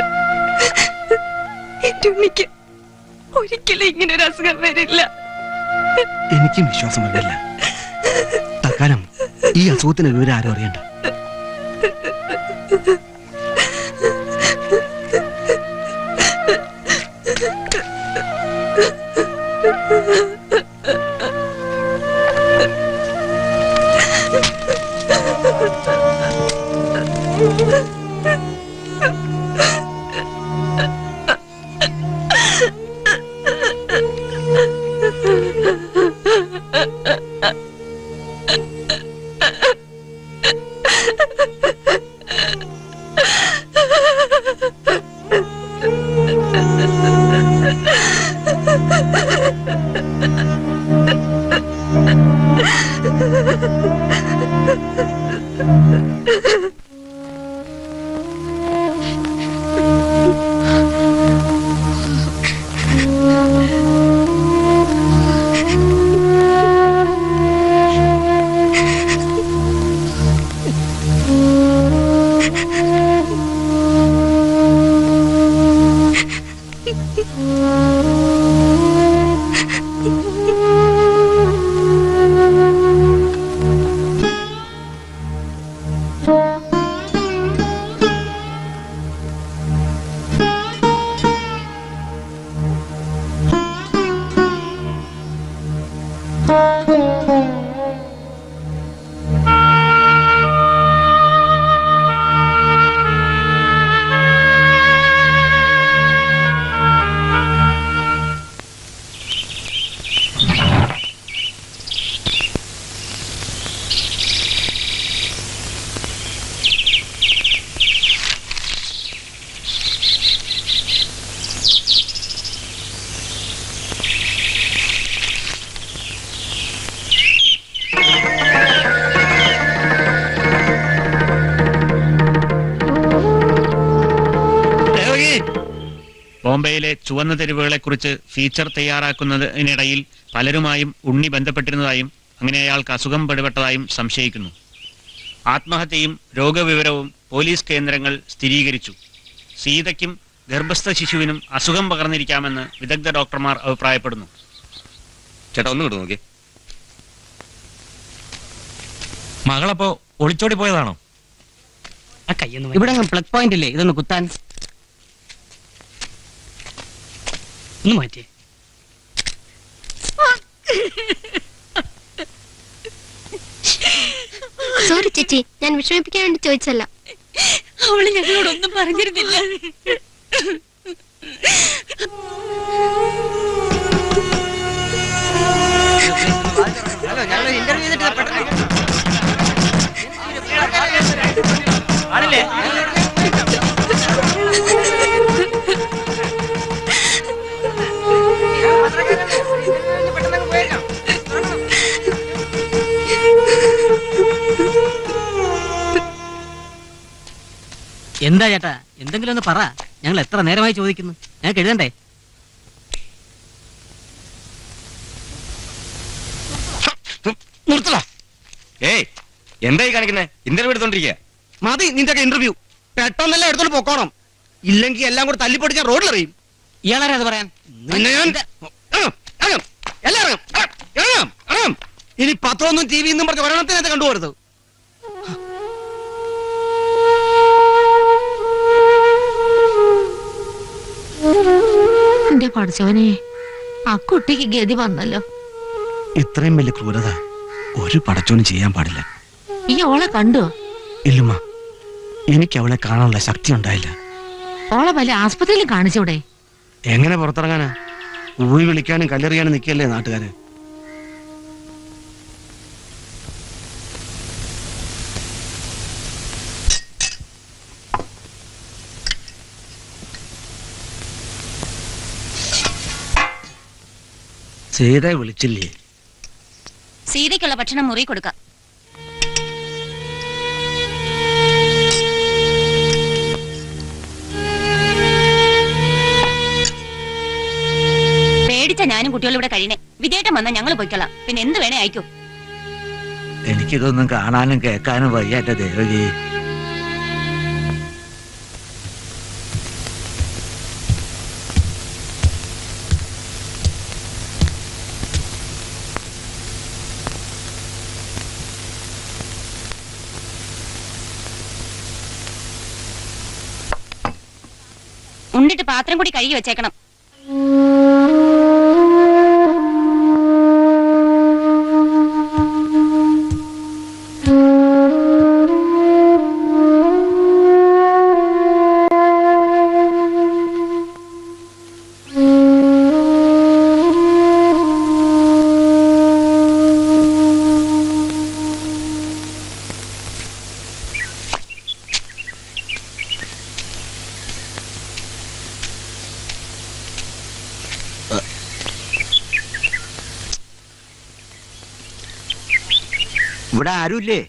എന്റെ ഉണ്ണിക്ക് ഒരിക്കലും ഇങ്ങനെ ഒരു അസുഖം വരില്ല എനിക്കും വിശ്വാസം വരുന്നില്ല തൽക്കാലം ഈ അസുഖത്തിന് വിവരം ആരും അറിയണ്ട ബോംബെയിലെ ചുവന്ന തെരുവുകളെക്കുറിച്ച് ഫീച്ചർ തയ്യാറാക്കുന്നതിനിടയിൽ പലരുമായും ഉണ്ണി ബന്ധപ്പെട്ടിരുന്നതായും അങ്ങനെ അയാൾക്ക് അസുഖം പിടിപെട്ടതായും സംശയിക്കുന്നു ആത്മഹത്യയും രോഗവിവരവും പോലീസ് കേന്ദ്രങ്ങൾ സ്ഥിരീകരിച്ചു സീതയ്ക്കും ഗർഭസ്ഥ ശിശുവിനും അസുഖം പകർന്നിരിക്കാമെന്ന് വിദഗ്ധ ഡോക്ടർമാർ അഭിപ്രായപ്പെടുന്നു ചേട്ടാ ഒന്നും കിട്ടും നോക്കി മകളപ്പോ ഒളിച്ചോടി പോയതാണോ ആ കയ്യൊന്ന് ഇവിടെ പ്ലഗ് പോയിന്റ് ഇല്ലേ ഇതൊന്ന് കുത്താൻ ഒന്ന് മാറ്റിയേ സോറി ചേച്ചി ഞാൻ വിഷമിപ്പിക്കാൻ വേണ്ടി ചോദിച്ചല്ല അവള് ഞങ്ങളോടൊന്നും പറഞ്ഞിരുന്നില്ല എന്താ ചേട്ടാ എന്തെങ്കിലും ഒന്ന് പറ ഞങ്ങൾ എത്ര നേരമായി ചോദിക്കുന്നു ഞങ്ങൾക്ക് എഴുതണ്ടേ നിർത്തടാ ഏയ് എന്തായി കാണിക്കുന്നേ ഇന്റർവ്യൂ എടുത്തോണ്ടിരിക്കുക മതി നിന്റെ ഇന്റർവ്യൂ പെട്ടെന്നല്ല എടുത്തോണ്ട് പൊക്കോണം ഇല്ലെങ്കിൽ എല്ലാം കൂടെ തല്ലിപ്പൊടിച്ച് ഞാൻ റോഡിലെറിയും ഇയാളാരെ അത് പറയാൻ നിന്നെ ഞാൻ ഇറങ്ങും, ഇറങ്ങും, എല്ലാം ഇറങ്ങും, ഇറങ്ങും, ഇറങ്ങും, ഇറങ്ങും. ഇനി പത്രമൊന്നും ടി വി എന്നും പറഞ്ഞ് ഒരെണ്ണത്തിനകത്ത് കണ്ടുപോരുത് എന്റെ പഠിച്ചവനെ ആ കുട്ടിക്ക് ഗതി വന്നല്ലോ ഇത്രയും വലിയ ക്രൂരത ഒരു പടച്ചോനും ചെയ്യാൻ പാടില്ല ഈ ഓളെ കണ്ടോ ഇല്ലുമ്മ എനിക്ക് അവളെ കാണാനുള്ള ശക്തി ഉണ്ടായില്ല ഓളെ വല്ല ആസ്പത്രിയിൽ കാണിച്ചൂടെ എങ്ങനെ പുറത്തിറങ്ങാനാ ഊഴി വിളിക്കാനും കല്ലെറിയാനും നിൽക്കല്ലേ നാട്ടുകാര് സീതയെ വിളിച്ചില്ലേ സീതയ്ക്കുള്ള ഭക്ഷണം മുറി കൊടുക്കാം പേടിച്ച ഞാനും കുട്ടികളും ഇവിടെ കഴിയണേ വിജയേട്ടൻ വന്നാൽ ഞങ്ങൾ പോയിക്കൊള്ളാം പിന്നെ എന്ത് വേണേ അയക്കൂ എനിക്കിതൊന്നും കാണാനും കേൾക്കാനും വയ്യാറ്റ ദേവകി ഉണ്ടിട്ട് പാത്രം കൂടി കഴുകി വെച്ചേക്കണം ഇവിടെ ആരുമില്ലേ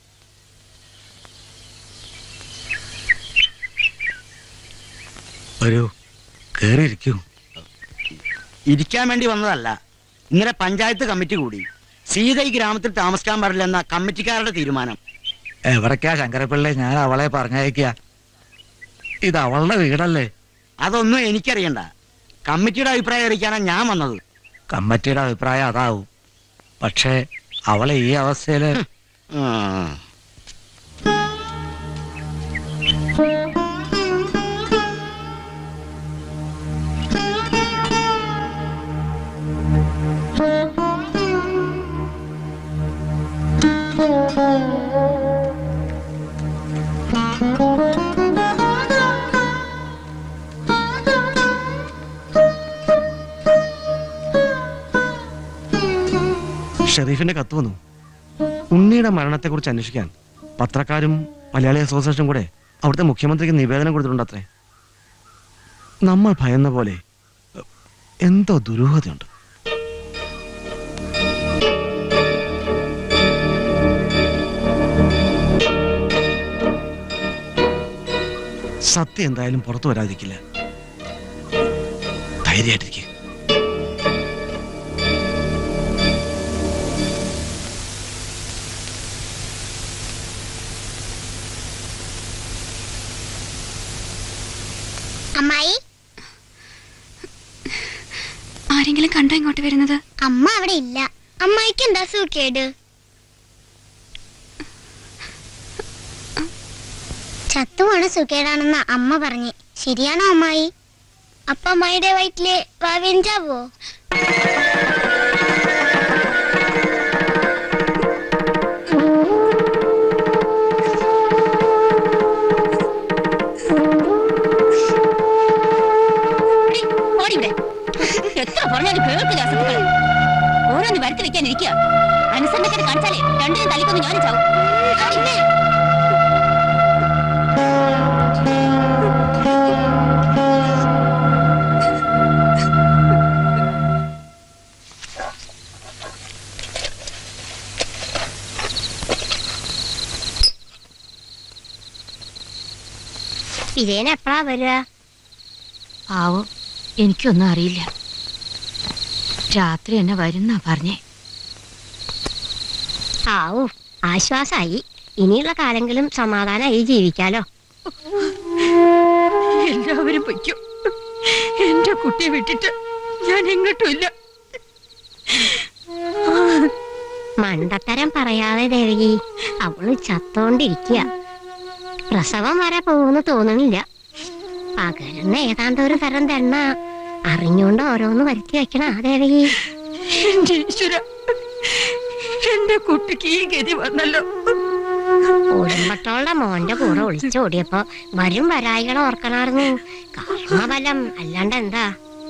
ഒരു കേറിയിരിക്കൂ ഇരിക്കാൻ വേണ്ടി വന്നതല്ല ഇന്നലെ പഞ്ചായത്ത് കമ്മിറ്റി കൂടി സീത ഈ ഗ്രാമത്തിൽ താമസിക്കാൻ പാടില്ലെന്ന കമ്മിറ്റിക്കാരുടെ തീരുമാനം എവിടേക്കാ ശങ്കരപ്പിള്ളെ ഞാൻ അവളെ പറഞ്ഞയക്കുക ഇത് അവളുടെ വീടല്ലേ അതൊന്നും എനിക്കറിയണ്ട കമ്മിറ്റിയുടെ അഭിപ്രായം അറിയിക്കാനാണ് ഞാൻ വന്നത് കമ്മിറ്റിയുടെ അഭിപ്രായം അതാവും പക്ഷേ അവളെ ഈ അവസ്ഥയില് ഷെറീഫിന്റെ കത്ത് വന്നു ഉണ്ണിയുടെ മരണത്തെക്കുറിച്ച് അന്വേഷിക്കാൻ പത്രക്കാരും മലയാളി അസോസിയേഷനും കൂടെ അവിടുത്തെ മുഖ്യമന്ത്രിക്ക് നിവേദനം കൊടുത്തിട്ടുണ്ട് അത്രേ നമ്മൾ ഭയന്ന പോലെ എന്തോ ദുരൂഹതയുണ്ട് സത്യം എന്തായാലും പുറത്തു വരാതിരിക്കില്ല ധൈര്യമായിട്ടിരിക്കുക അമ്മായി ആരെങ്കിലും കണ്ടോ ഇങ്ങോട്ട് വരുന്നത് അമ്മ അവിടെ ഇല്ല അമ്മായിക്ക് എന്താ സൂക്കേട് ചത്തുവാണ് സുഖേടാണെന്ന് അമ്മ പറഞ്ഞ് ശരിയാണോ അമ്മായി അപ്പൊ അമ്മായിയുടെ വയറ്റില് വാവിഞ്ചാവോ ഓടിവിടെ എത്ര പറഞ്ഞാലും കേൾക്കില്ല അസത്തുക്കൾ ഓരോന്ന് വരുത്തി വെക്കാൻ ഇരിക്കുക അനുസരണക്കേട് കാണിച്ചാലേ രണ്ടിനും തല്ലിക്കൊന്ന് ഞാനും ചാവും ഓടിവിടെ. വിജയൻ എപ്പോഴാ വരിക ആവോ എനിക്കൊന്നും അറിയില്ല രാത്രി എന്നെ വരുന്നാ പറഞ്ഞേ ആവൂ ആശ്വാസായി ഇനിയുള്ള കാലെങ്കിലും സമാധാനമായി ജീവിക്കാലോ എല്ലാവരും പൊയ്ക്കും എന്റെ കുട്ടിയെ വിട്ടിട്ട് ഞാൻ എങ്ങോട്ടും ഇല്ല മണ്ടത്തരം പറയാതെ ദേവകി അവള് ചത്തോണ്ടിരിക്കുക പ്രസവം വരെ പോകുന്നു തോന്നണില്ല പകരുന്ന ഏതാണ്ട് ഒരു തരം തെണ്ണ അറിഞ്ഞുകൊണ്ട് ഓരോന്ന് വരുത്തി വെക്കണ ആ ദേവകി എന്റെ ഈശ്വര എന്റെ കുട്ടിക്ക് ഈ ഗതി വന്നല്ലോ കുടുംബത്തോളുടെ മോന്റെ കൂടെ ഒളിച്ചോടിയപ്പോ വരും വരായികളെ ഓർക്കണായിരുന്നു കർമ്മബലം അല്ലാണ്ട് എന്താ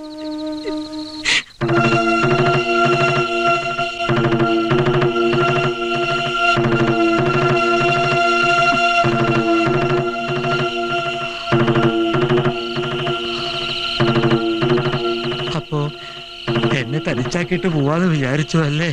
അപ്പോ എന്നെ തനിച്ചാക്കിയിട്ട് പോവാന്ന് വിചാരിച്ചു അല്ലേ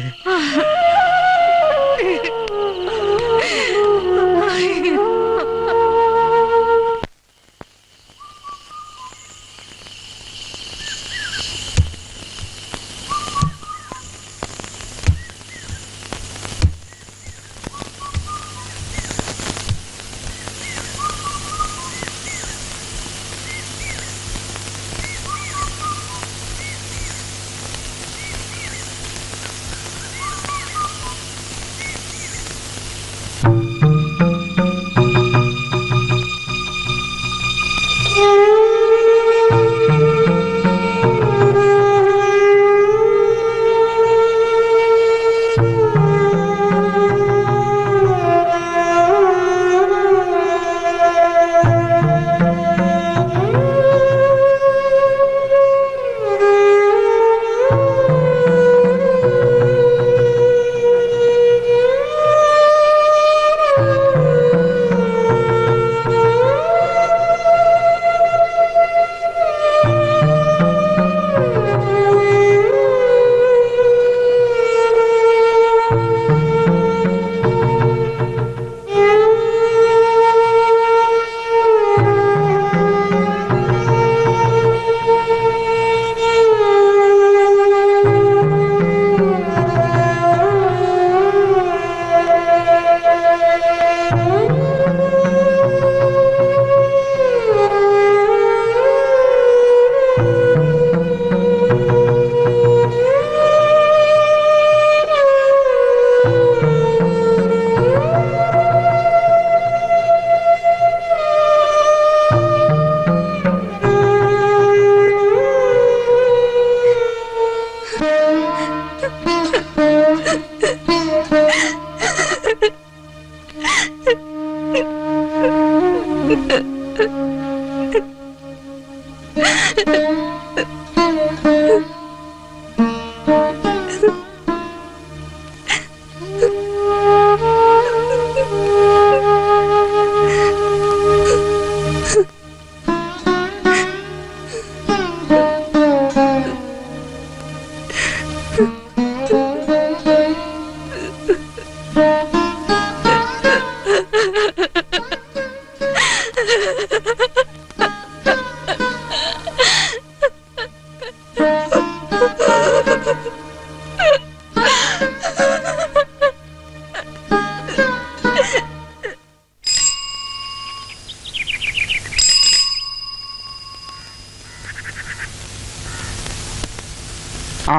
ആ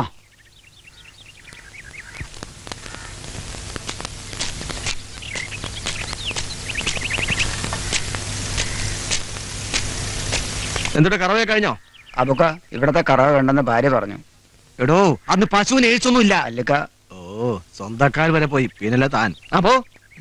എന്തുടെ കറവേ കഴിഞ്ഞോ അതൊക്കെ ഇവിടത്തെ കറവ വേണ്ടെന്ന് ഭാര്യ പറഞ്ഞു എടോ അന്ന് പശുവിന് എഴുത്തൊന്നുമില്ല അല്ലക്ക ഓ സ്വന്തക്കാർ വരെ പോയി പിന്നല്ല താൻ അപ്പോ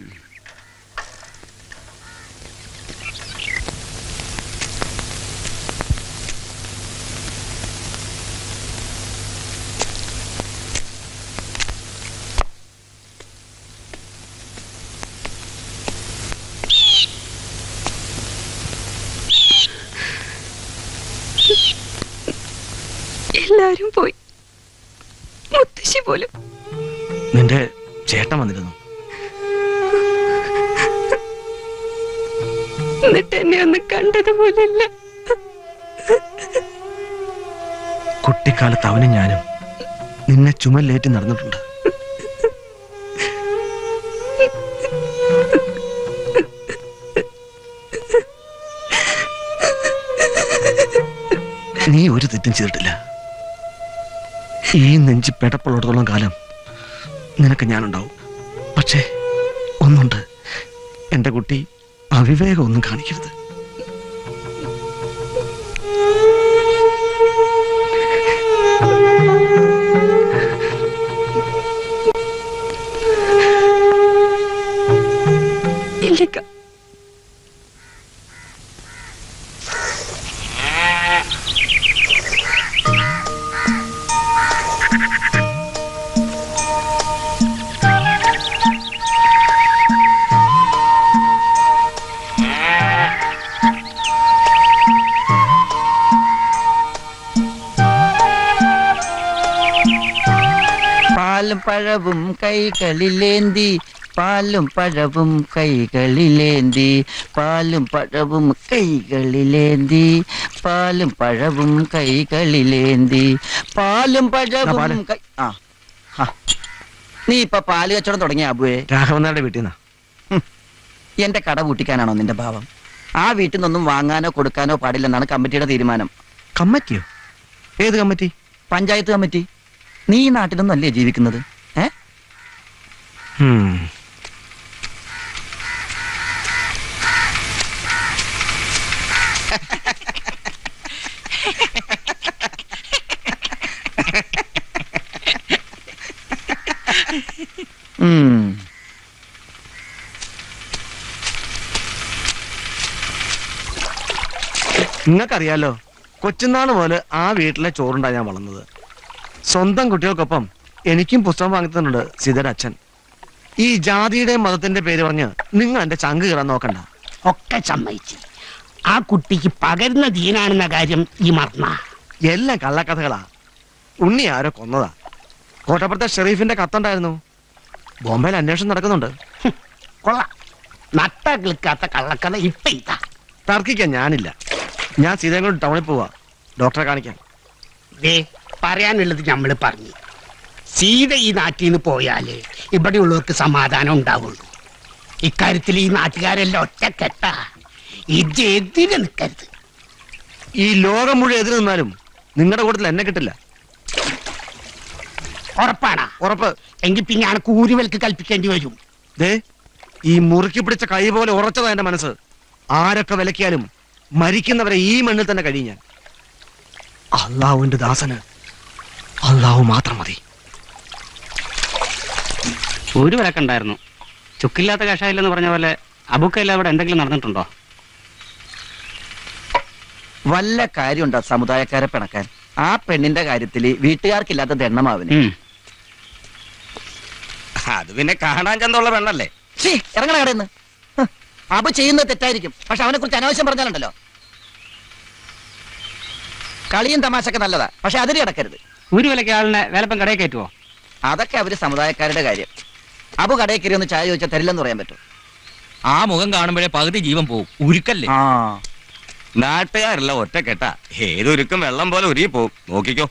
എല്ലാരും പോയി മുത്തശ്ശി പോലും നിന്റെ ചേട്ടൻ വന്നിരുന്നു എന്നിട്ട് എന്നെ ഒന്ന് കണ്ടതുപോലില്ല കുട്ടിക്കാലത്ത് അവനും ഞാനും നിന്നെ ചുമലിലേറ്റി നടന്നിട്ടുണ്ട് നീ ഒരു തെറ്റും ചെയ്തിട്ടില്ല ഈ നെഞ്ചി പെടപ്പുള്ളിടത്തോളം കാലം നിനക്ക് ഞാനുണ്ടാവും പക്ഷേ ഒന്നുണ്ട് എന്റെ കുട്ടി അവിവേകം ഒന്നും കാണിക്കരുത് ഇല്ലിക്ക പാലും പഴവും കൈകളിലേന്തി പാലും പഴവും കൈകളിലേന്തി പാലും പഴവും കൈകളിലേന്തി പാലും പഴവും കൈകളിലേന്തി പാലും പഴവും കൈ- ആ ആ. നീ ഇപ്പൊ പാല് കച്ചവടം തുടങ്ങിയ അബുവേ രാഘവനാരുടെ വീട്ടിൽ നിന്നാ എന്റെ കട പൂട്ടിക്കാനാണോ നിന്റെ ഭാവം ആ വീട്ടിൽ നിന്നൊന്നും വാങ്ങാനോ കൊടുക്കാനോ പാടില്ലെന്നാണ് കമ്മിറ്റിയുടെ തീരുമാനം കമ്മിറ്റിയോ ഏത് കമ്മിറ്റി പഞ്ചായത്ത് കമ്മിറ്റി നീ ഈ നാട്ടിലൊന്നും അല്ലേ ജീവിക്കുന്നത് ഏ ഹും. ഉം. നിങ്ങൾക്കറിയാലോ കൊച്ചുനാള് മുതൽ ആ വീട്ടിലെ ചോറുണ്ടാ ഞാൻ വളർന്നത് സ്വന്തം കുട്ടികൾക്കൊപ്പം എനിക്കും പുസ്തകം വാങ്ങിത്തന്നുണ്ട് സീതയുടെ അച്ഛൻ ഈ ജാതിയുടെ മതത്തിന്റെ പേര് പറഞ്ഞ് നിങ്ങൾ എന്റെ ചങ്ക് കയറാൻ നോക്കണ്ട ഒക്കെ സമ്മതിച്ചു ആ കുട്ടിക്ക് പകരുന്ന ദീനാണെന്ന കാര്യം ഈ മറന്ന എല്ലാം കള്ളക്കഥകളാ ഉണ്ണി ആരോ കൊന്നതാ കോട്ടപ്പുറത്തെ ഷെറീഫിന്റെ കത്തുണ്ടായിരുന്നു ബോംബെയിൽ അന്വേഷണം നടക്കുന്നുണ്ട് കൊള്ളാം നട്ട കിളിക്കാത്ത കള്ളക്കഥ ഇപ്പൊ ഇതാ തർക്കിക്കാൻ ഞാനില്ല ഞാൻ സീതയും കൊണ്ട് ടൗണിൽ പോവാ ഡോക്ടറെ കാണിക്കാൻ ദേ പറയാനുള്ളത് നമ്മൾ പറഞ്ഞു സീത ഈ നാട്ടിൽ നിന്ന് പോയാലേ ഇവിടെയുള്ളവർക്ക് സമാധാനം ഉണ്ടാവുള്ളൂ ഇക്കാര്യത്തിൽ ഈ നാട്ടുകാരെല്ലാം ഒറ്റക്കെട്ട ഇത് എതിരെ നിൽക്കരുത് ഈ ലോകം മുഴുവൻ എതിര് നിന്നാലും നിങ്ങളുടെ കൂട്ടത്തിൽ എന്നെ കിട്ടില്ല ഉറപ്പാണാ ഉറപ്പ് എങ്കിൽ പിന്നെ ഞാൻ കൂലിവിലക്ക് കൽപ്പിക്കേണ്ടി വരും ദേ ഈ മുറുക്കി പിടിച്ച കൈ പോലെ ഉറച്ചതാ എന്റെ മനസ്സ് ആരൊക്കെ വിലക്കിയാലും മരിക്കുന്നവരെ ഈ മണ്ണിൽ തന്നെ കഴിയും ഞാൻ അള്ളാഹുവിന്റെ ദാസന് അള്ളാഹു മാത്രം മതി ഒരു വിലക്കുണ്ടായിരുന്നു ചുക്കില്ലാത്ത കഷായില്ലെന്ന് പറഞ്ഞ പോലെ അബുക്കല്ല അവിടെ എന്തെങ്കിലും നടന്നിട്ടുണ്ടോ വല്ല കാര്യമുണ്ടോ സമുദായക്കാരെ പിണക്കാൻ ആ പെണ്ണിന്റെ കാര്യത്തിൽ വീട്ടുകാർക്കില്ലാത്ത ദണ്ണമാവിന് അത് പിന്നെ കാണാൻ ചന്തമുള്ള പെണ്ണല്ലേ ഇറങ്ങണ കടന്ന് അബു ചെയ്യുന്നത് തെറ്റായിരിക്കും പക്ഷെ അവനെ കുറിച്ച് അനാവശ്യം പറഞ്ഞാലുണ്ടല്ലോ കളിയും തമാശയൊക്കെ നല്ലതാ പക്ഷെ അതിൽ കിടക്കരുത് ഒരു വിലക്ക് ആളിനെ വേലപ്പം കടയിൽ കയറ്റുവോ അതൊക്കെ അവര് സമുദായക്കാരുടെ കാര്യം അബു കടയിൽ കയറി ഒന്ന് ചായ ചോദിച്ചാൽ തരില്ലെന്ന് പറയാൻ പറ്റും ആ മുഖം കാണുമ്പോഴേ പകുതി ജീവൻ പോവും ഉരുക്കല്ലേ നാട്ടുകാരല്ല ഒറ്റക്കെട്ട ഏതൊരുക്കും വെള്ളം പോലെ ഉരുകി പോവും നോക്കിക്കോ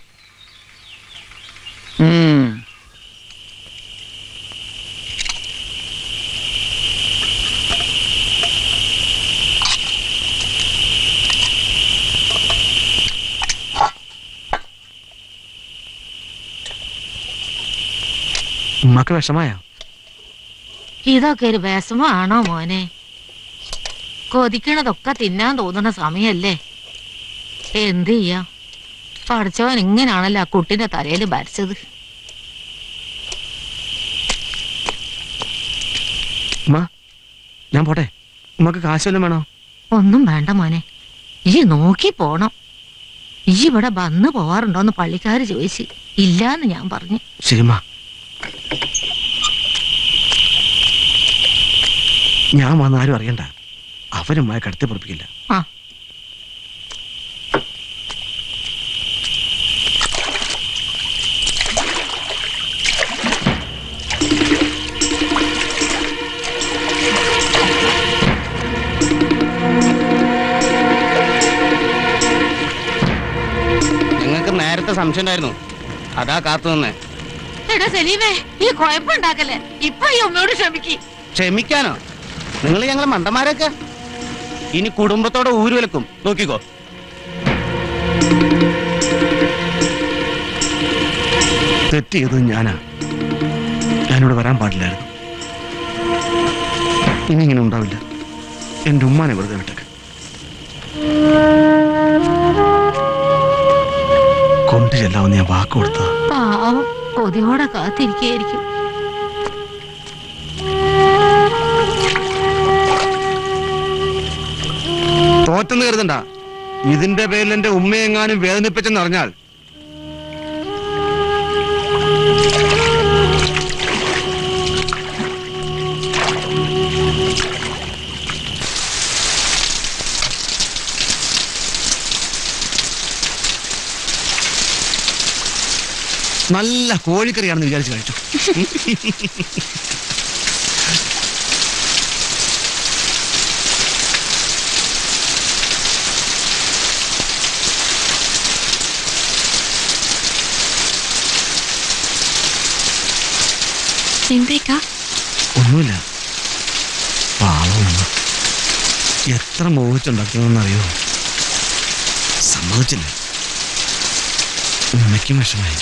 ഉമ്മക്ക് വിഷമായ ഇതൊക്കെ ഒരു വിഷമാണോ മോനെ കൊതിക്കണതൊക്കെ തിന്നാൻ തോന്നുന്ന സമയല്ലേ എന്ത് ചെയ്യാം പഠിച്ചവൻ ഇങ്ങനാണല്ലോ ആ കുട്ടിന്റെ തലയിൽ ഭരിച്ചത് ഉമ്മ ഞാൻ പോട്ടെ ഉമ്മക്ക് കാശ് വല്ലതും വേണോ ഒന്നും വേണ്ട മോനെ ഈ നോക്കി പോണം ഈ ഇവിടെ വന്ന് പോവാറുണ്ടോന്ന് പള്ളിക്കാര് ചോദിച്ചു ഇല്ലാന്ന് ഞാൻ പറഞ്ഞു ശരിമ്മ ഞാൻ വന്ന ആരും അറിയണ്ട അവരുമായ കടത്തി പൊറപ്പിക്കില്ല ആ നിങ്ങൾക്ക് നേരത്തെ സംശയം ഉണ്ടായിരുന്നു അതാ കാത്തു നിന്നേ എടാ സലീമേ ഈ കുഴപ്പമുണ്ടാക്കല്ലേ ഇപ്പൊ ഈ ഉമ്മയോട് ക്ഷമിക്ക് ക്ഷമിക്കാനോ നിങ്ങൾ ഞങ്ങൾ മണ്ടന്മാരൊക്കെ ഇനി കുടുംബത്തോടെ ഊരുവലക്കും നോക്കിക്കോ തെറ്റ് ചെയ്തത് ഞാനാ ഞാനിവിടെ വരാൻ പാടില്ലായിരുന്നു ഇനി ഇങ്ങനെ ഉണ്ടാവില്ല എന്റെ ഉമ്മാനെ വെറുതെ വിട്ടേക്ക് കൊണ്ടു ചെല്ലാമെന്ന് ഞാൻ വാക്ക് കൊടുത്തതാ പാവം കൊതിയോടെ കാത്തിരിക്കായിരിക്കും തോറ്റെന്ന് കരുതണ്ട ഇതിന്റെ പേരിൽ എന്റെ ഉമ്മയെങ്ങാനും വേദനിപ്പിച്ചെന്ന് അറിഞ്ഞാൽ നല്ല കോഴിക്കറിയാണെന്ന് വിചാരിച്ചു കഴിച്ചു എന്തേക്കാ ഒന്നുമില്ല പാവം ഉമ്മ. എത്ര മോഹിച്ചുണ്ടാക്കിയതെന്നറിയോ സമ്മതിച്ചില്ല ഉമ്മയ്ക്കും വിഷമായി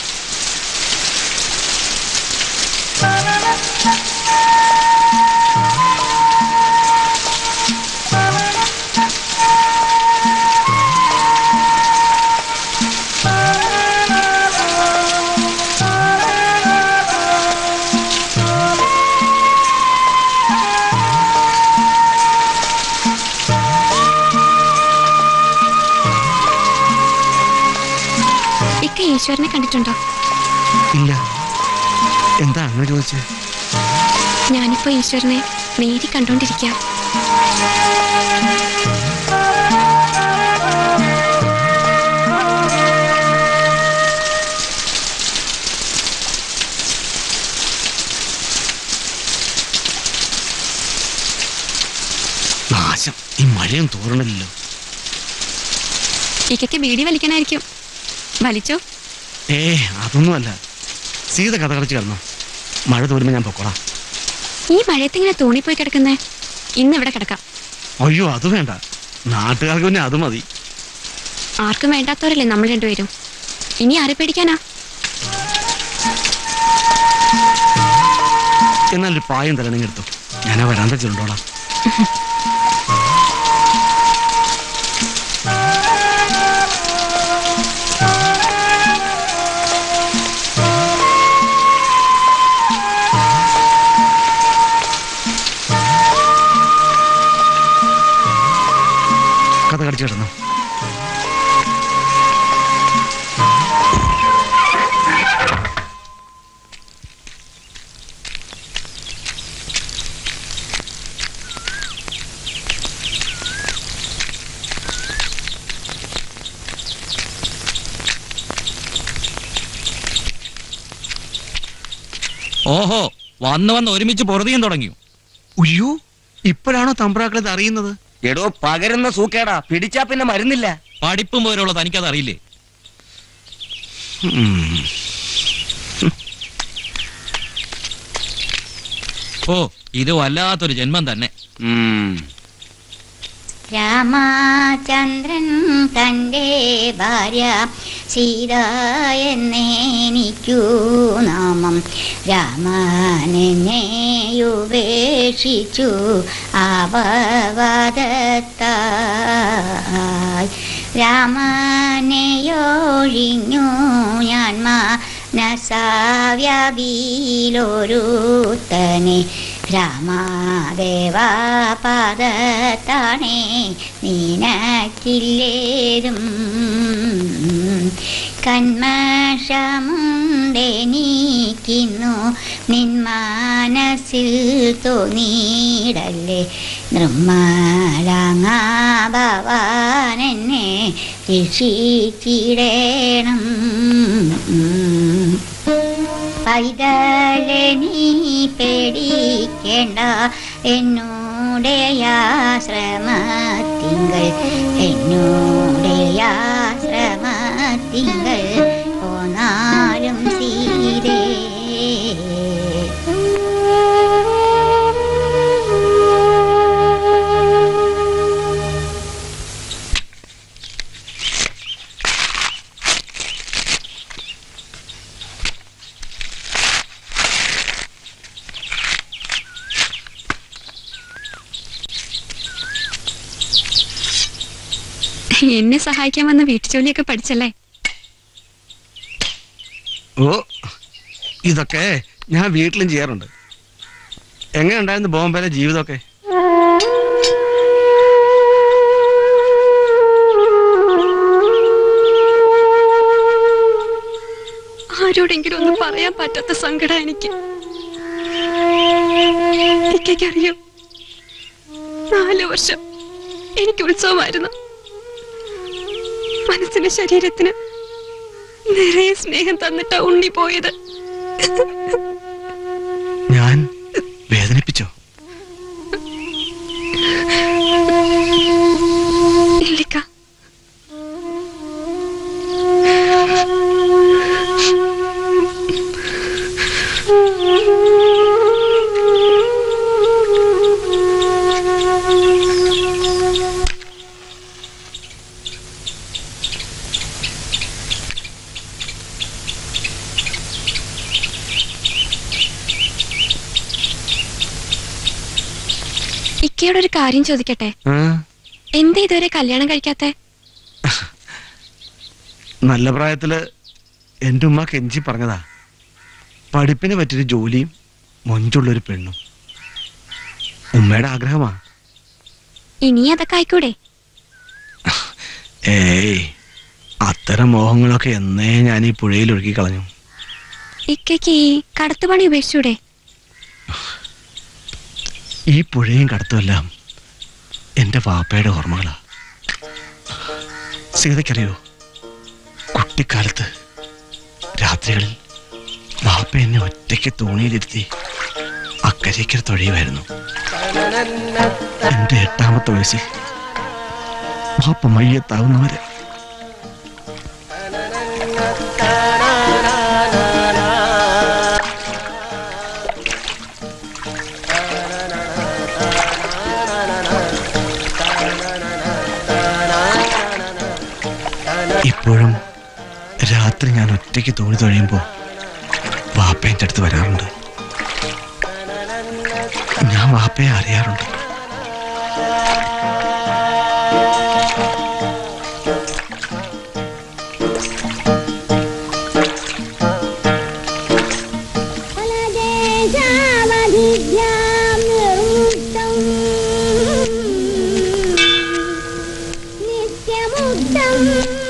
ഇക്ക ഈശ്വരനെ കണ്ടിട്ടുണ്ടോ ഇല്ല എന്താ അങ്ങനെ ചോദിച്ചേ ഞാനിപ്പോ ഈശ്വരനെ നേരി കണ്ടോണ്ടിരിക്കാം നാശം ഈ മഴയും തോറണില്ലല്ലോ ഇക്കയ്ക്ക് ബീഡി വലിക്കാനായിരിക്കും വലിച്ചോ ഏ അതൊന്നുമല്ല സീത കഥ കളിച്ച് കിടന്നോ മഴ തോരുമ്പോ ഞാൻ പൊക്കോളാം ഈ മഴയത്ത് ഇങ്ങനെ തോണിപ്പോയി കിടക്കുന്നേ ഇന്ന് ഇവിടെ കിടക്കാം അയ്യോ അത് വേണ്ട നാട്ടുകാർക്ക് പിന്നെ അത് മതി ആർക്കും വേണ്ടാത്തവരല്ലേ നമ്മൾ രണ്ടുപേരും ഇനി ആരെ പേടിക്കാനാ എന്നാൽ ഒരു പായം തരണെങ്കിൽ എടുത്തു ഞാൻ ആ വരാൻ വെച്ചിട്ടുണ്ടോളാം കഥ കടിച്ചു കിടന്നു ഓഹോ വന്ന് വന്ന് ഒരുമിച്ച് പൊറുതിയും തുടങ്ങിയോ ഉയ്യോ ഇപ്പോഴാണോ തമ്പ്രാക്കൾ ഇത് അറിയുന്നത് എടോ പകരുന്ന സൂക്കേടാ പിടിച്ചാ പിന്നെ മരുന്നില്ല പഠിപ്പും പോലുള്ള തനിക്കത് അറിയില്ലേ ഓ ഇത് വല്ലാത്തൊരു ജന്മം തന്നെ രാമചന്ദ്രൻ തന്റെ ഭാര്യ സീത എന്നേനിക്കു നാമം രാമനെന്നെയുപേക്ഷിച്ചു ആപവദത്തായി രാമനെയൊഴിഞ്ഞു ഞാൻ മനസാവ്യാപിയിലൊരുത്തനെ രാമാദേവാപാദത്താണേ നീനക്കില്ലേതും കന്മഷമുണ്ടെനിക്കുന്നു നിൻ മനസ്സിൽ തോന്നിയിടല്ലേ നിർമ്മലാങ്ങാഭവാനെന്നെ രക്ഷിച്ചിടേണം പൈതലെ നീ പേടിക്കേണ്ട എന്നോടെ ആശ്രമത്തിങ്കൾ എന്നോടെ ആശ്രമത്തിങ്കൾ പോന്നാലും സീരേ എന്നെ സഹായിക്കാൻ വന്ന വീട്ടുജോലിയൊക്കെ പഠിച്ചല്ലേ ഓ ഇതൊക്കെ ഞാൻ വീട്ടിലും ചെയ്യാറുണ്ട് എങ്ങനെ ഉണ്ടായിരുന്നു ബോംബെയിലെ ജീവിതമൊക്കെ ആരോടെങ്കിലും ഒന്ന് പറയാൻ പറ്റാത്ത സങ്കടം എനിക്ക് എനിക്കറിയോ നാല് വർഷം എനിക്ക് ഉത്സവമായിരുന്നു മനസ്സിന് ശരീരത്തിന് നിറയെ സ്നേഹം തന്നിട്ടാ ഉണ്ണി പോയത് ഞാൻ വേദനിപ്പിച്ചോ ഇല്ലിക്ക ഇക്കയോട് ഒരു കാര്യം ചോദിക്കട്ടെ ആ, എന്താ ഇതുവരെ കല്യാണം കഴിക്കാത്തെ നല്ല പ്രായത്തില് എൻ്റെ ഉമ്മ കെഞ്ചി പറഞ്ഞതാ പഠിപ്പിന് പറ്റിയൊരു ജോലിയും മൊഞ്ചുള്ളൊരു പെണ്ണും ഉമ്മയുടെ ആഗ്രഹമാ ഇനി അതൊക്കെ ആയിക്കൂടെ ഏയ് അത്തരം മോഹങ്ങളൊക്കെ എന്നേ ഞാൻ ഈ പുഴയിൽ ഒഴുക്കി കളഞ്ഞു ഇക്കയ്ക്ക് ഈ കടത്തുപണി ഉപേക്ഷിച്ചൂടെ ഈ പുഴയും കടത്തുമെല്ലാം എൻ്റെ വാപ്പയുടെ ഓർമ്മകളാ സീതയ്ക്കറിയോ കുട്ടിക്കാലത്ത് രാത്രികളിൽ വാപ്പ എന്നെ ഒറ്റയ്ക്ക് തോണിയിലിരുത്തി അക്കരയ്ക്കൊരു തൊഴിയുമായിരുന്നു എൻ്റെ എട്ടാമത്തെ വയസ്സിൽ വാപ്പ മയ്യത്താവുന്നവരെ ഇപ്പോഴും രാത്രി ഞാൻ ഒറ്റയ്ക്ക് തോണി തൊഴിയുമ്പോൾ വാപ്പ എൻ്റെ അടുത്ത് വരാറുണ്ട് ഞാൻ വാപ്പയെ അറിയാറുണ്ട് ദേശാവധിഭ്യാം നിർമുക്തം നിത്യമുക്തം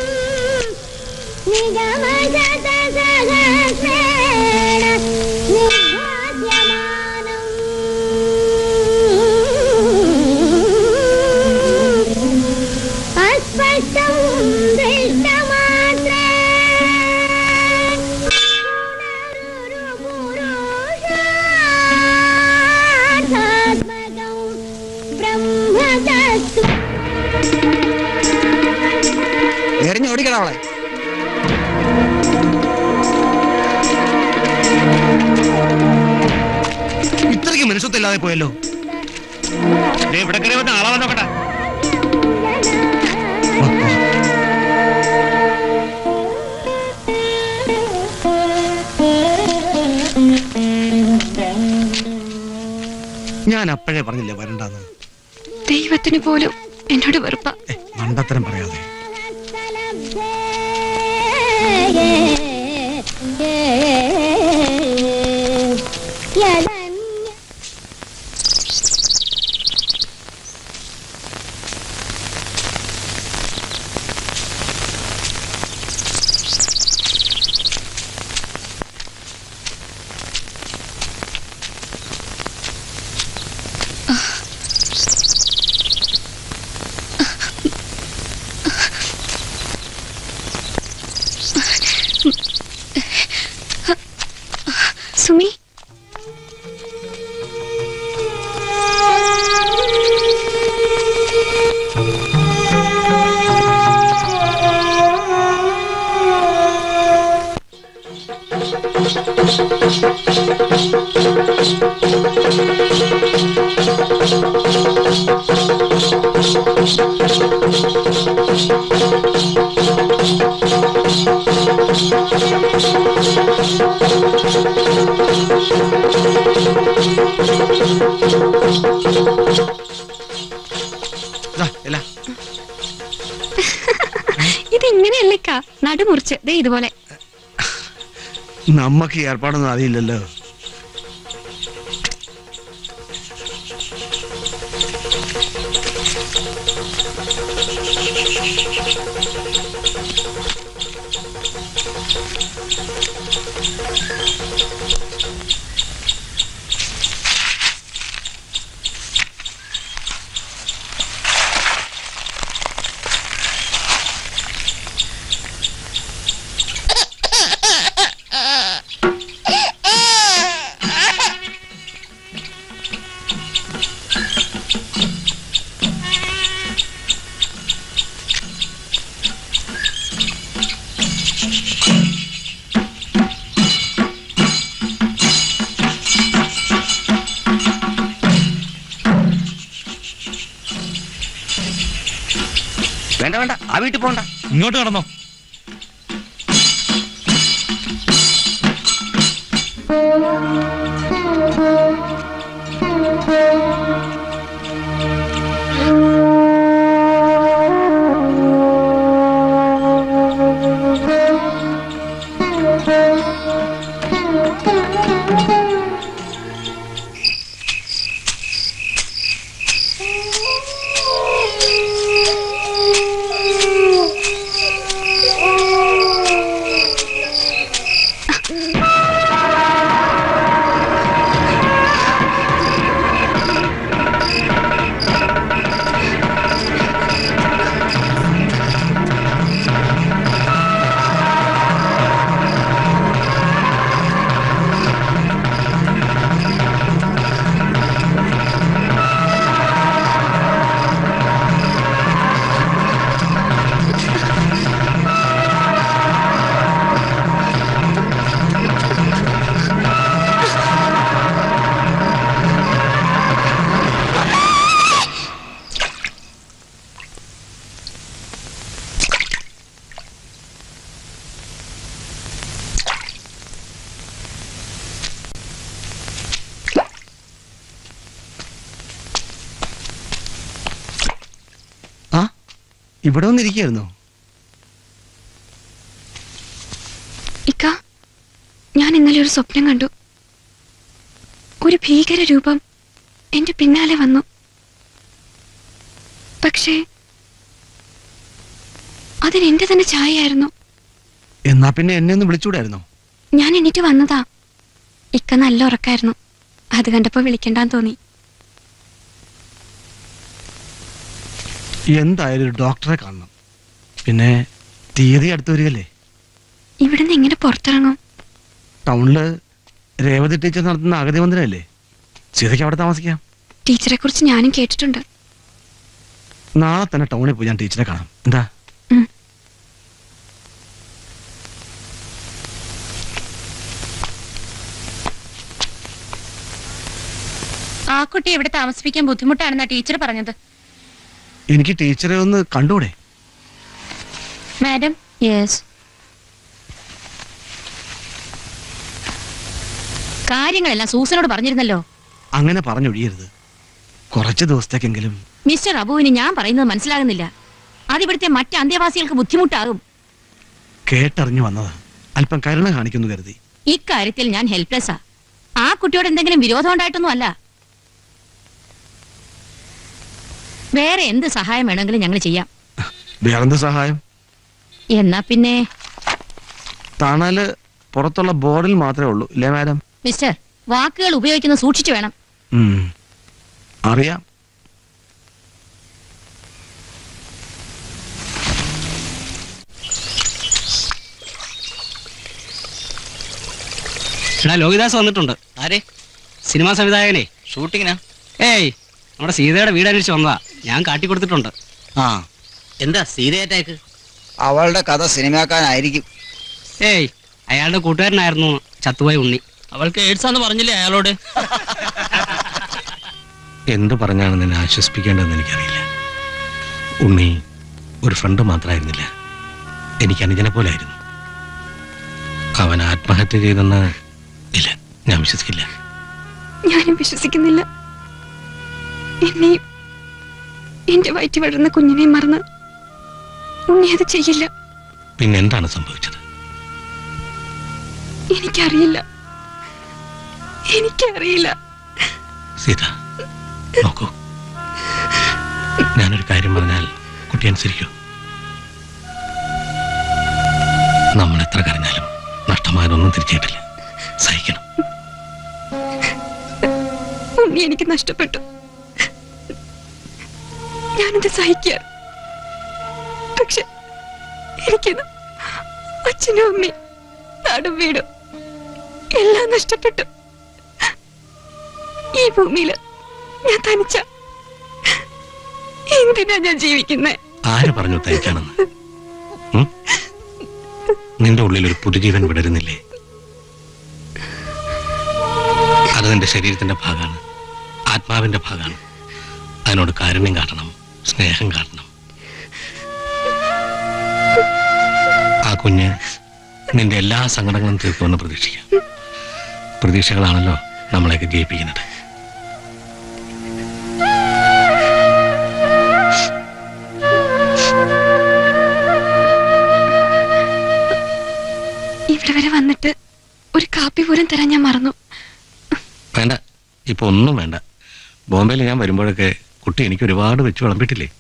നിഗമശതസഹസ്രേണ നിർഭാസ്യമാനം അസ്പഷ്ടം ദൃഷ്ടമാത്രേ പുരുഷാർത്ഥാത്മകം ബ്രഹ്മതത്വം എറിഞ്ഞോടിക്കണം അവളെ ഇത്രയ്ക്ക് മനുഷ്യത്തില്ലാതെ പോയല്ലോ ദേ ഇവിടെ കയറി വന്ന ആളെ വന്നോക്കട്ടെ ഞാൻ അപ്പോഴേ പറഞ്ഞില്ലേ വരണ്ടെന്ന് ദൈവത്തിന് പോലും എന്നോട് വെറുപ്പ മണ്ടത്തരം പറയാതെ സുമി ദാ, ഇല്ല. ഇതിങ്ങനെയല്ലേക്കാ നടുമുറിച്ച് ദേ ഇതുപോലെ നമ്മക്ക് ഈ ഏർപ്പാടൊന്നും അറിയില്ലല്ലോ വേണ്ട വേണ്ട ആ വീട്ടിൽ പോണ്ട ഇങ്ങോട്ട് കടന്നോ ആ ഇവിടെ വന്നിരിക്കുകയായിരുന്നോ ഇക്ക ഞാൻ ഇന്നലെ ഒരു സ്വപ്നം കണ്ടു ഒരു ഭീകര രൂപം എന്റെ പിന്നാലെ വന്നു പക്ഷേ അതിനെന്റെ തന്നെ ഛായയായിരുന്നു എന്നാ പിന്നെ എന്നെ ഒന്ന് വിളിച്ചൂടായിരുന്നോ ഞാൻ എണീറ്റ് വന്നതാ ഇക്ക നല്ല ഉറക്കായിരുന്നു അത് കണ്ടപ്പോ വിളിക്കണ്ടാന്ന് തോന്നി എന്തായാലും ഒരു ഡോക്ടറെ കാണണം പിന്നെ തീയതി അടുത്ത് വരികയല്ലേ ഇവിടുന്ന് എങ്ങനെ പുറത്തിറങ്ങും ടൗണില് രേവതി ടീച്ചർ നടത്തുന്ന അഗതി മന്ദിരമല്ലേ സീതയ്ക്ക് അവിടെ താമസിക്കാം ടീച്ചറെ കുറിച്ച് ഞാനും കേട്ടിട്ടുണ്ട് നാളെ തന്നെ ടൗണിൽ പോയി ഞാൻ ടീച്ചറെ കാണാം എന്താ ആ കുട്ടി ഇവിടെ താമസിപ്പിക്കാൻ ബുദ്ധിമുട്ടാണെന്നാ ടീച്ചർ പറഞ്ഞത് എനിക്ക് ടീച്ചറെ ഒന്ന് കണ്ടൂടെ മാഡം യെസ് കാര്യങ്ങളെല്ലാം സൂസനോട് പറഞ്ഞിരുന്നല്ലോ അങ്ങനെ പറഞ്ഞൊഴിയരുത് കുറച്ച് ദിവസത്തേക്കെങ്കിലും മിസ്റ്റർ അബുവിന് ഞാൻ പറയുന്നത് മനസ്സിലാകുന്നില്ല അതിവിടുത്തെ മറ്റ് അന്തേവാസികൾക്ക് ബുദ്ധിമുട്ടാകും കേട്ടറിഞ്ഞു വന്നതാ അല്പം കരുണ കാണിക്കുന്നു കരുതി ഇക്കാര്യത്തിൽ ഞാൻ ഹെൽപ്ലെസ്സാ ആ കുട്ടിയോട് എന്തെങ്കിലും വിരോധം ഉണ്ടായിട്ടൊന്നും അല്ല വേറെ എന്ത് സഹായം വേണമെങ്കിലും ഞങ്ങൾ ചെയ്യാം വേറെന്ത് സഹായം എന്നാ പിന്നെ തണല് പുറത്തുള്ള ബോർഡിൽ മാത്രമേ ഉള്ളൂ ഇല്ലേ മാഡം മിസ്റ്റർ വാക്കുകൾ ഉപയോഗിക്കുന്നത് സൂക്ഷിച്ചു വേണം ഉം. അറിയാം എടാ ലോഹിദാസ് വന്നിട്ടുണ്ട് ആരെ സിനിമാ സംവിധായകനെ ഷൂട്ടിങ്ങിനാ ഏയ് നമ്മുടെ സീതയുടെ വീട് അന്വേഷിച്ച് വന്നതാ ഞാൻ കാട്ടിക്കൊടുത്തിട്ടുണ്ട് ആ എന്താ സീതയേറ്റേക്ക് അവളുടെ കഥ സിനിമാക്കാനായിരിക്കും ഏയ് അയാളുടെ കൂട്ടുകാരനായിരുന്നു ചത്തുപോയ ഉണ്ണി അവൾക്ക് എയ്ഡ്സാന്ന് പറഞ്ഞില്ലേ അയാളോട് എന്ത് പറഞ്ഞാണ് നിന്നെ ആശ്വസിപ്പിക്കേണ്ടതെന്ന് എനിക്കറിയില്ല ഉണ്ണി ഒരു ഫ്രണ്ട് മാത്രമായിരുന്നില്ല എനിക്ക് അനുജനെ പോലെ ആയിരുന്നു അവൻ ആത്മഹത്യ ചെയ്തെന്ന് ഇല്ല ഞാൻ വിശ്വസിക്കില്ല ഞാനും വിശ്വസിക്കുന്നില്ല എന്നെയും എന്റെ വയറ്റി വളർന്ന കുഞ്ഞിനെയും മറന്ന് ഉണ്ണി അത് ചെയ്യില്ല പിന്നെ എന്താണ് സംഭവിച്ചത് എനിക്കറിയില്ല എനിക്കറിയില്ല സീത നോക്കൂ ഞാനൊരു കാര്യം പറഞ്ഞാൽ കുട്ടി അനുസരിക്കൂ നമ്മൾ എത്ര കരഞ്ഞാലും നഷ്ടമായതൊന്നും തിരിച്ചു കിട്ടില്ല സഹിക്കണം ഉണ്ണി എനിക്ക് നഷ്ടപ്പെട്ടു ഞാനത് സഹിക്കുക പക്ഷെ എനിക്കിത് അച്ഛനും അമ്മയും നാടും വീടും എല്ലാം നഷ്ടപ്പെട്ടു ഈ ഭൂമിയില് ഞാൻ തനിച്ച എന്തിനാ ഞാൻ ജീവിക്കുന്നേ ആര് പറഞ്ഞു തനിച്ചാണെന്ന് ഉം? നിന്റെ ഉള്ളിൽ ഒരു പുതുജീവൻ വിടരുന്നില്ലേ അത് നിന്റെ ശരീരത്തിന്റെ ഭാഗമാണ് ആത്മാവിന്റെ ഭാഗമാണ് അതിനോട് കാരുണ്യം കാട്ടണം സ്നേഹം കാട്ടണം ആ കുഞ്ഞ് നിന്റെ എല്ലാ സങ്കടങ്ങളും തീർക്കുമെന്ന് പ്രതീക്ഷിക്കാം പ്രതീക്ഷകളാണല്ലോ നമ്മളെയൊക്കെ ജയിപ്പിക്കുന്നത് ഇവിടെ വരെ വന്നിട്ട് ഒരു കാപ്പി പോലും തരാൻ ഞാൻ മറന്നു വേണ്ട ഇപ്പൊ ഒന്നും വേണ്ട ബോംബെയിൽ ഞാൻ വരുമ്പോഴൊക്കെ കുട്ടി എനിക്ക് ഒരുപാട് വെച്ച് വിളമ്പിട്ടില്ലേ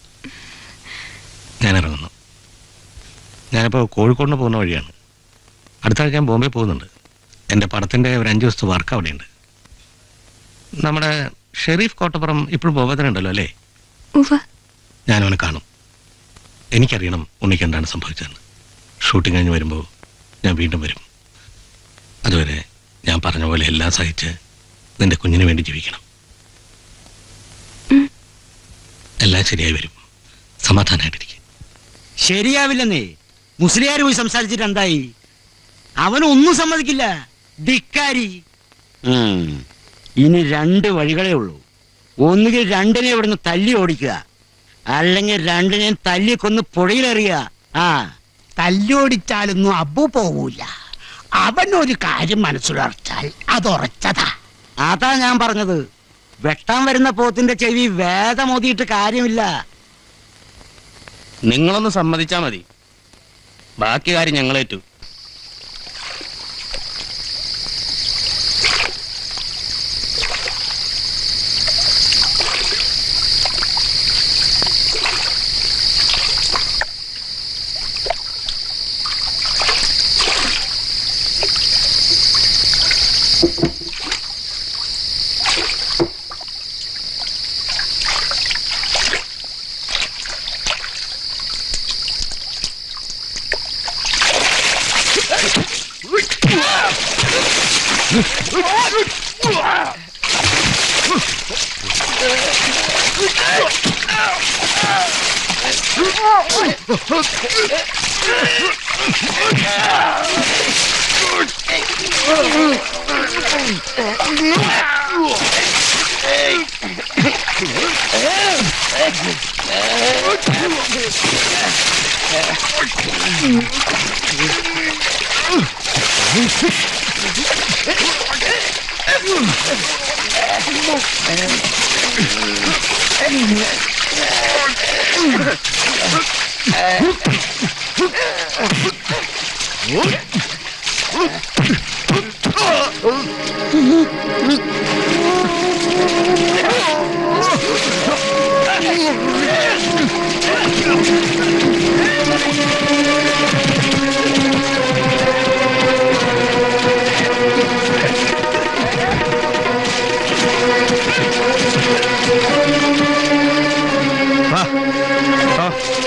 ഞാൻ ഇറങ്ങുന്നു ഞാനിപ്പോൾ കോഴിക്കോടിന് പോകുന്ന വഴിയാണ് അടുത്ത ആഴ്ച ഞാൻ ബോംബെ പോകുന്നുണ്ട് എൻ്റെ പടത്തിൻ്റെ ഒരു അഞ്ച് ദിവസത്തെ വർക്ക് അവിടെയുണ്ട് നമ്മുടെ ഷെരീഫ് കോട്ടപ്പുറം ഇപ്പോഴും ബോംബെത്തിനുണ്ടല്ലോ അല്ലേ ഉവ്വ് ഞാനവനെ കാണും എനിക്കറിയണം ഉണ്ണിക്ക് എന്താണ് സംഭവിച്ചതെന്ന് ഷൂട്ടിംഗ് കഴിഞ്ഞ് വരുമ്പോൾ ഞാൻ വീണ്ടും വരും അതുവരെ ഞാൻ പറഞ്ഞ പോലെ എല്ലാം സഹിച്ച് നിന്റെ കുഞ്ഞിന് വേണ്ടി ജീവിക്കണം എല്ലാം ശരിയായി വരും സമാധാനമായിട്ടിരിക്കും ശരിയാവില്ലെന്നേ മുസ്ലിയാർ പോയി സംസാരിച്ചിട്ട് എന്തായി അവനൊന്നും സമ്മതിക്കില്ല ധിക്കാരി ഉം. ഇനി രണ്ട് വഴികളേ ഉള്ളൂ ഒന്നുകിൽ രണ്ടിനെ ഇവിടുന്ന് തല്ലി ഓടിക്കുക അല്ലെങ്കിൽ രണ്ടിനെയും തല്ലി കൊന്ന് പുഴയിലെറിയുക ആ തല്ലോടിച്ചാലൊന്നും അബു പോകൂല അവനൊരു കാര്യം മനസ്സിലുറച്ചാൽ അതുറച്ചതാ അതാ ഞാൻ പറഞ്ഞത് വെട്ടാൻ വരുന്ന പോത്തിന്റെ ചെവി വേദമോതിയിട്ട് കാര്യമില്ല നിങ്ങളൊന്ന് സമ്മതിച്ചാ മതി ബാക്കി കാര്യം ഞങ്ങളേറ്റു Thank you. വാ വാ.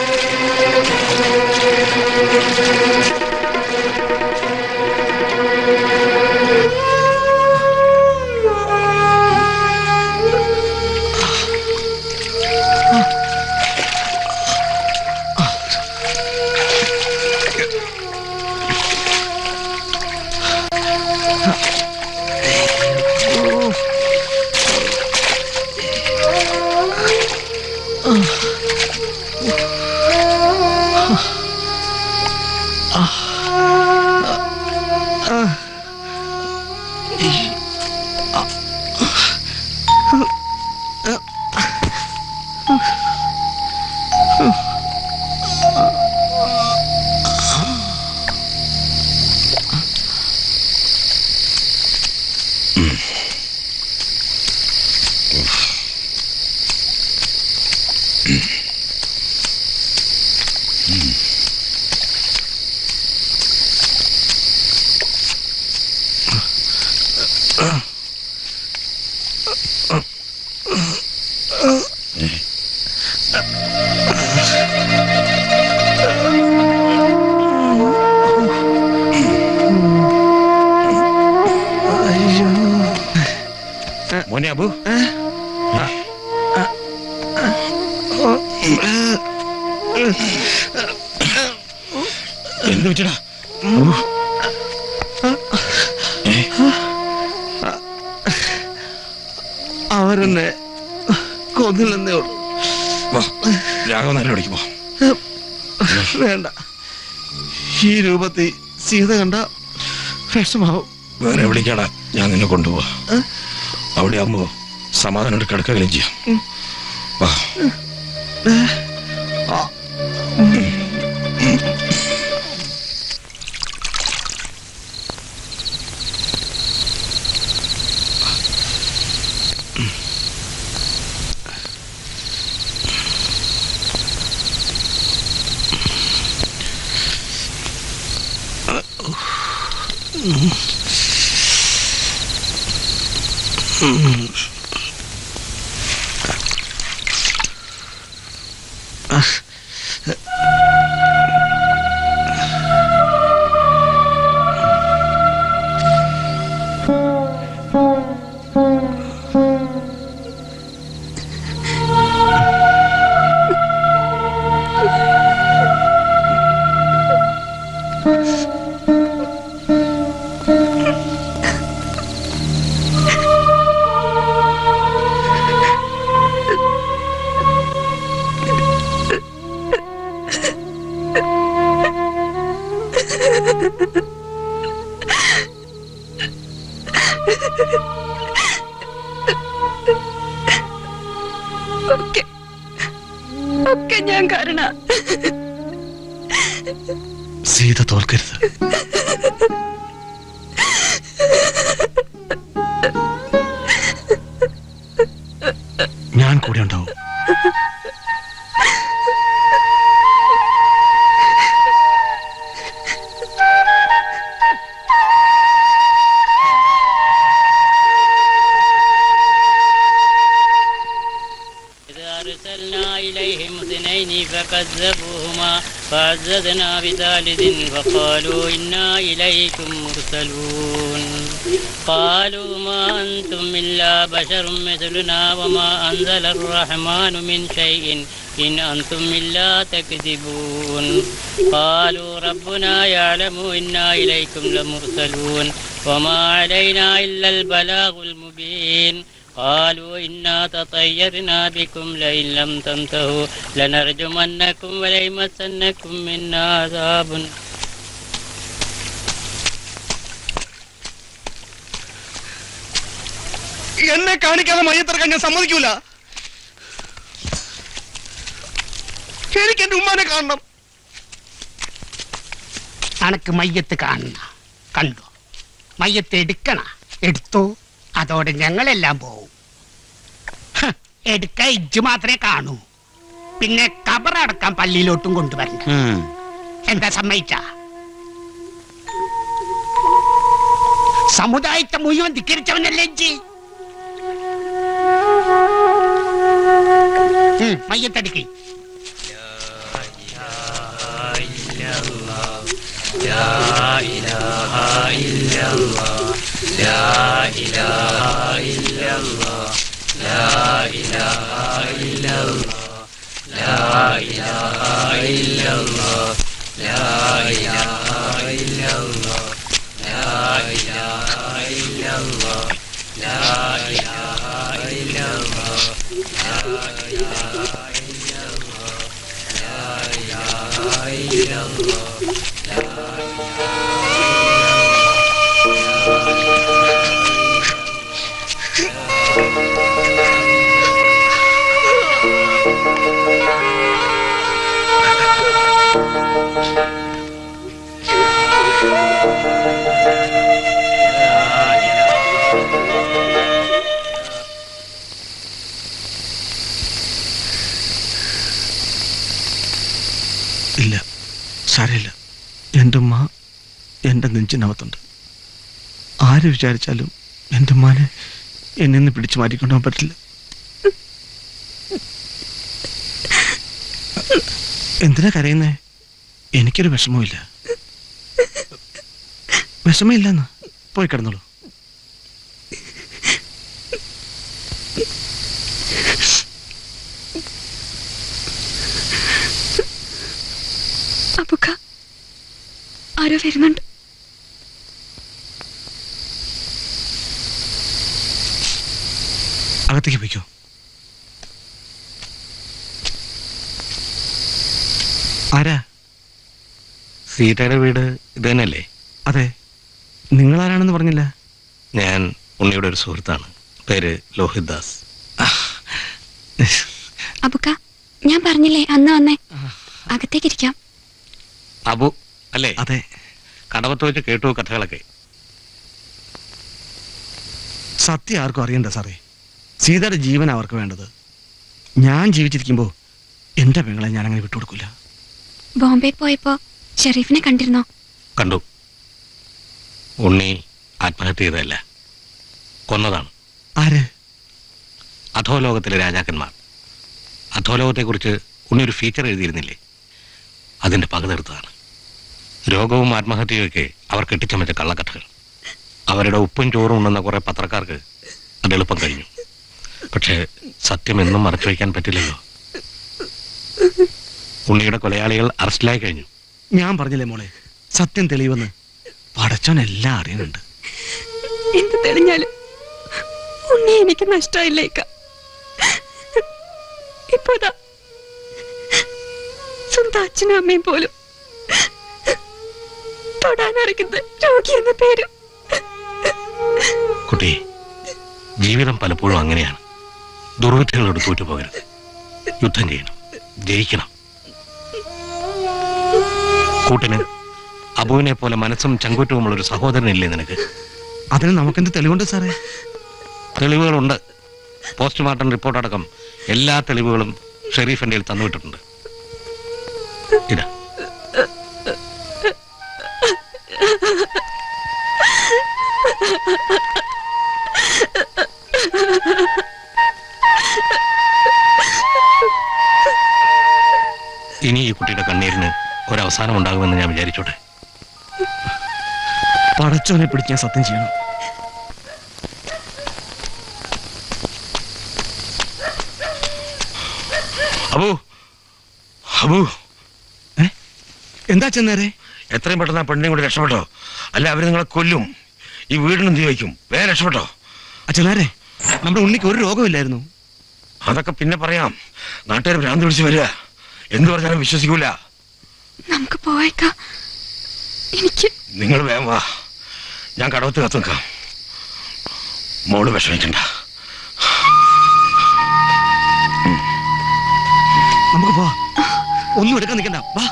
മോനെ അബു എന്ത് വെച്ചടാ അവരെന്നെ കൊന്നില്ലെന്നേ ഉള്ളൂ രാഘവൻ നല്ല വിളിക്കുമോ വേണ്ട ഈ രൂപത്തിൽ സീത കണ്ട വിഷമാവും വേറെ വിളിക്കാടാ ഞാൻ നിന്നെ കൊണ്ടുപോവാ അവിടെ ആകുമ്പോ സമാധാനം കിടക്കുകയും ചെയ്യാം ഉം. വാ ആ. ഒക്കെ ഒക്കെ ഞാൻ കാരണ സീത തോൽക്കരുത് ഞാൻ കൂടെ ഉണ്ടാവും أرسلنا إليهم اثنين فكذبوهما فعززنا بثالث فقالوا إنا إليكم مرسلون قالوا ما أنتم إلا بشر مثلنا وما أنزل الرحمن من شيء إن أنتم إلا تكذبون قالوا ربنا يعلم إنا إليكم لمرسلون وما علينا إلا البلاغ المبين قالوا إنا تطيرنا بكم لئن لم تنتهوا لنرجمنكم وليمسنكم منا عذاب എന്നെ കാണിക്കാതെ മയ്യത്തിറക്കാൻ ഞാൻ സമ്മതിക്കൂല എന്റെ ഉമ്മാനെ കാണണം അനക്ക് മയ്യത്ത് കാണണ കണ്ടോ മയ്യത്ത് എടുക്കണ എടുത്തോ അതോടെ ഞങ്ങളെല്ലാം പോവും ഹ്, എടുക്ക ഇജ്ജ് മാത്രമേ കാണൂ പിന്നെ കബറടക്കാൻ പള്ളിയിലോട്ടും കൊണ്ടുവരണ്ട എന്താ സമ്മതിച്ച സമുദായത്തെ മുഴുവൻ ധിക്കരിച്ചവനല്ലേ ഇജ്ജ് ഉം, മയ്യത്തടിക്ക് لا إله إلا الله لا إله إلا الله لا إله إلا الله لا إله إلا الله لا إله إلا الله لا إله إلا الله لا إله إلا الله لا إله إلا الله لا إله إلا الله ഇല്ല സാരമില്ല എൻ്റെ ഉമ്മ എൻ്റെ നെഞ്ചിനകത്തുണ്ട് ആര് വിചാരിച്ചാലും എൻ്റെ ഉമ്മാനെ എന്നെ നിന്ന് പിടിച്ചു മാറ്റിക്കൊണ്ടുപോകാൻ പറ്റില്ല എന്തിനാ കരയുന്നേ എനിക്കൊരു വിഷമവുമില്ല വിഷമമില്ലെന്ന് പോയി കിടന്നോളൂ അബുക്ക ആരോ വരുന്നുണ്ട് അകത്തേക്ക് പോയിക്കോ ആരാ സീതയുടെ വീട് ഇത് തന്നെയല്ലേ അതെ നിങ്ങളാരാണെന്ന് പറഞ്ഞില്ല ഞാൻ ഉണ്ണിയുടെ ഒരു സുഹൃത്താണ് പേര് ലോഹിത് ദാസ് അബുക്ക ഞാൻ പറഞ്ഞില്ലേ അന്ന് വന്നേ അകത്തേക്കിരിക്കാം അബു അല്ലേ അതെ കടവത്ത് വെച്ച് കേട്ടു കഥകളൊക്കെ സത്യം ആർക്കും അറിയണ്ട സാറേ സീതയുടെ ജീവൻ അവർക്ക് വേണ്ടത് ഞാൻ ജീവിച്ചിരിക്കുമ്പോൾ എൻ്റെ പെങ്ങളെ ഞാൻ അങ്ങനെ വിട്ടുകൊടുക്കില്ല ബോംബെ പോയപ്പോ ഷെരീഫിനെ കണ്ടിരുന്നോ കണ്ടു ഉണ്ണി ആത്മഹത്യ ചെയ്തതല്ല കൊന്നതാണ് ആര് അധോലോകത്തിലെ രാജാക്കന്മാർ അധോലോകത്തെക്കുറിച്ച് ഉണ്ണി ഒരു ഫീച്ചർ എഴുതിയിരുന്നില്ലേ അതിന്റെ പക തീർത്തതാണ് രോഗവും ആത്മഹത്യയൊക്കെ അവർ കെട്ടിച്ചമച്ച കള്ളക്കഥകൾ അവരുടെ ഉപ്പും ചോറും ഉണ്ടെന്ന കുറെ പത്രക്കാർക്ക് അത് എളുപ്പം കഴിഞ്ഞു പക്ഷേ സത്യം എന്നും മറച്ചു വയ്ക്കാൻ പറ്റില്ലല്ലോ ഉണ്ണിയുടെ കൊലയാളികൾ അറസ്റ്റിലായി കഴിഞ്ഞു ഞാൻ പറഞ്ഞില്ലേ മോളെ സത്യം തെളിയുമെന്ന് പടച്ചോൻ എല്ലാം അറിയുന്നുണ്ട് എന്ത് തെളിഞ്ഞാലും ഉണ്ണി എനിക്ക് നഷ്ടമായില്ലേക്ക ഇപ്പോതാ സ്വന്തം അച്ഛനും അമ്മയും പോലും തൊടാനറിയുന്നത് രോഗി എന്ന പേര് കുട്ടി ജീവിതം പലപ്പോഴും അങ്ങനെയാണ് ദുർവിധികളോട് തോറ്റുപോകരുത് യുദ്ധം ചെയ്യണം ജയിക്കണം കൂട്ടിന് അബുവിനെ പോലെ മനസ്സും ചങ്കൂറ്റവുമുള്ള ഒരു സഹോദരനില്ലേ നിനക്ക് അതിന് നമുക്കെന്ത് തെളിവുണ്ട് സാറേ തെളിവുകളുണ്ട് പോസ്റ്റ്മോർട്ടം റിപ്പോർട്ട് അടക്കം എല്ലാ തെളിവുകളും ഷെരീഫ് എൻ്റെ കയ്യിൽ തന്നുവിട്ടിട്ടുണ്ട് ഇതാ ഇനി ഈ കുട്ടിയുടെ കണ്ണീരിന് ഒരവസാനം ഉണ്ടാകുമെന്ന് ഞാൻ വിചാരിച്ചോട്ടെ പടച്ചോനെ പിടിച്ച് ഞാൻ സത്യം ചെയ്യണം അബു അബു എന്താ ചെന്നേരെ എത്രയും പെട്ടെന്ന് ആ പെണ്ണിനെ കൂടി രക്ഷപ്പെട്ടോ അല്ല അവര് നിങ്ങളെ കൊല്ലും ഈ വീടിനും തീ വയ്ക്കും വേറെ രക്ഷപ്പെട്ടോ അച്ഛനാരെ നമ്മുടെ ഉണ്ണിക്ക് ഒരു രോഗമില്ലായിരുന്നു അതൊക്കെ പിന്നെ പറയാം നാട്ടുകാർ ഭ്രാന്ത് പിടിച്ച് വരിക എന്ത് പറഞ്ഞാലും വിശ്വസിക്കൂല നമുക്ക് പോയേക്കാം എനിക്ക് നിങ്ങൾ വേഗം വാ ഞാൻ കടവത്ത് കത്ത് നിൽക്കാം മോള് വിഷമിക്കണ്ട നമുക്ക് പോവാ ഒന്നും എടുക്കാൻ നിൽക്കണ്ട വാ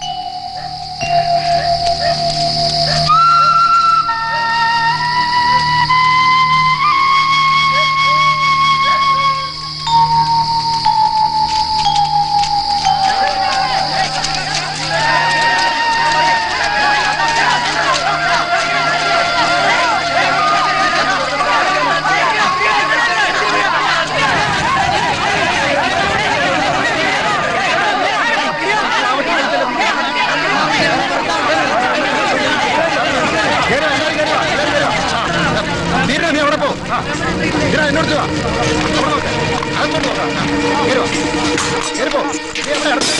നീരാ നീ അവിടെ പോ നീരാ എന്നോട് വാ അവിടെ നോക്ക് അകത്തോട്ട് നോക്കാം കേറി വാ കേറി പോ നീ അവിടെ അടുത്ത്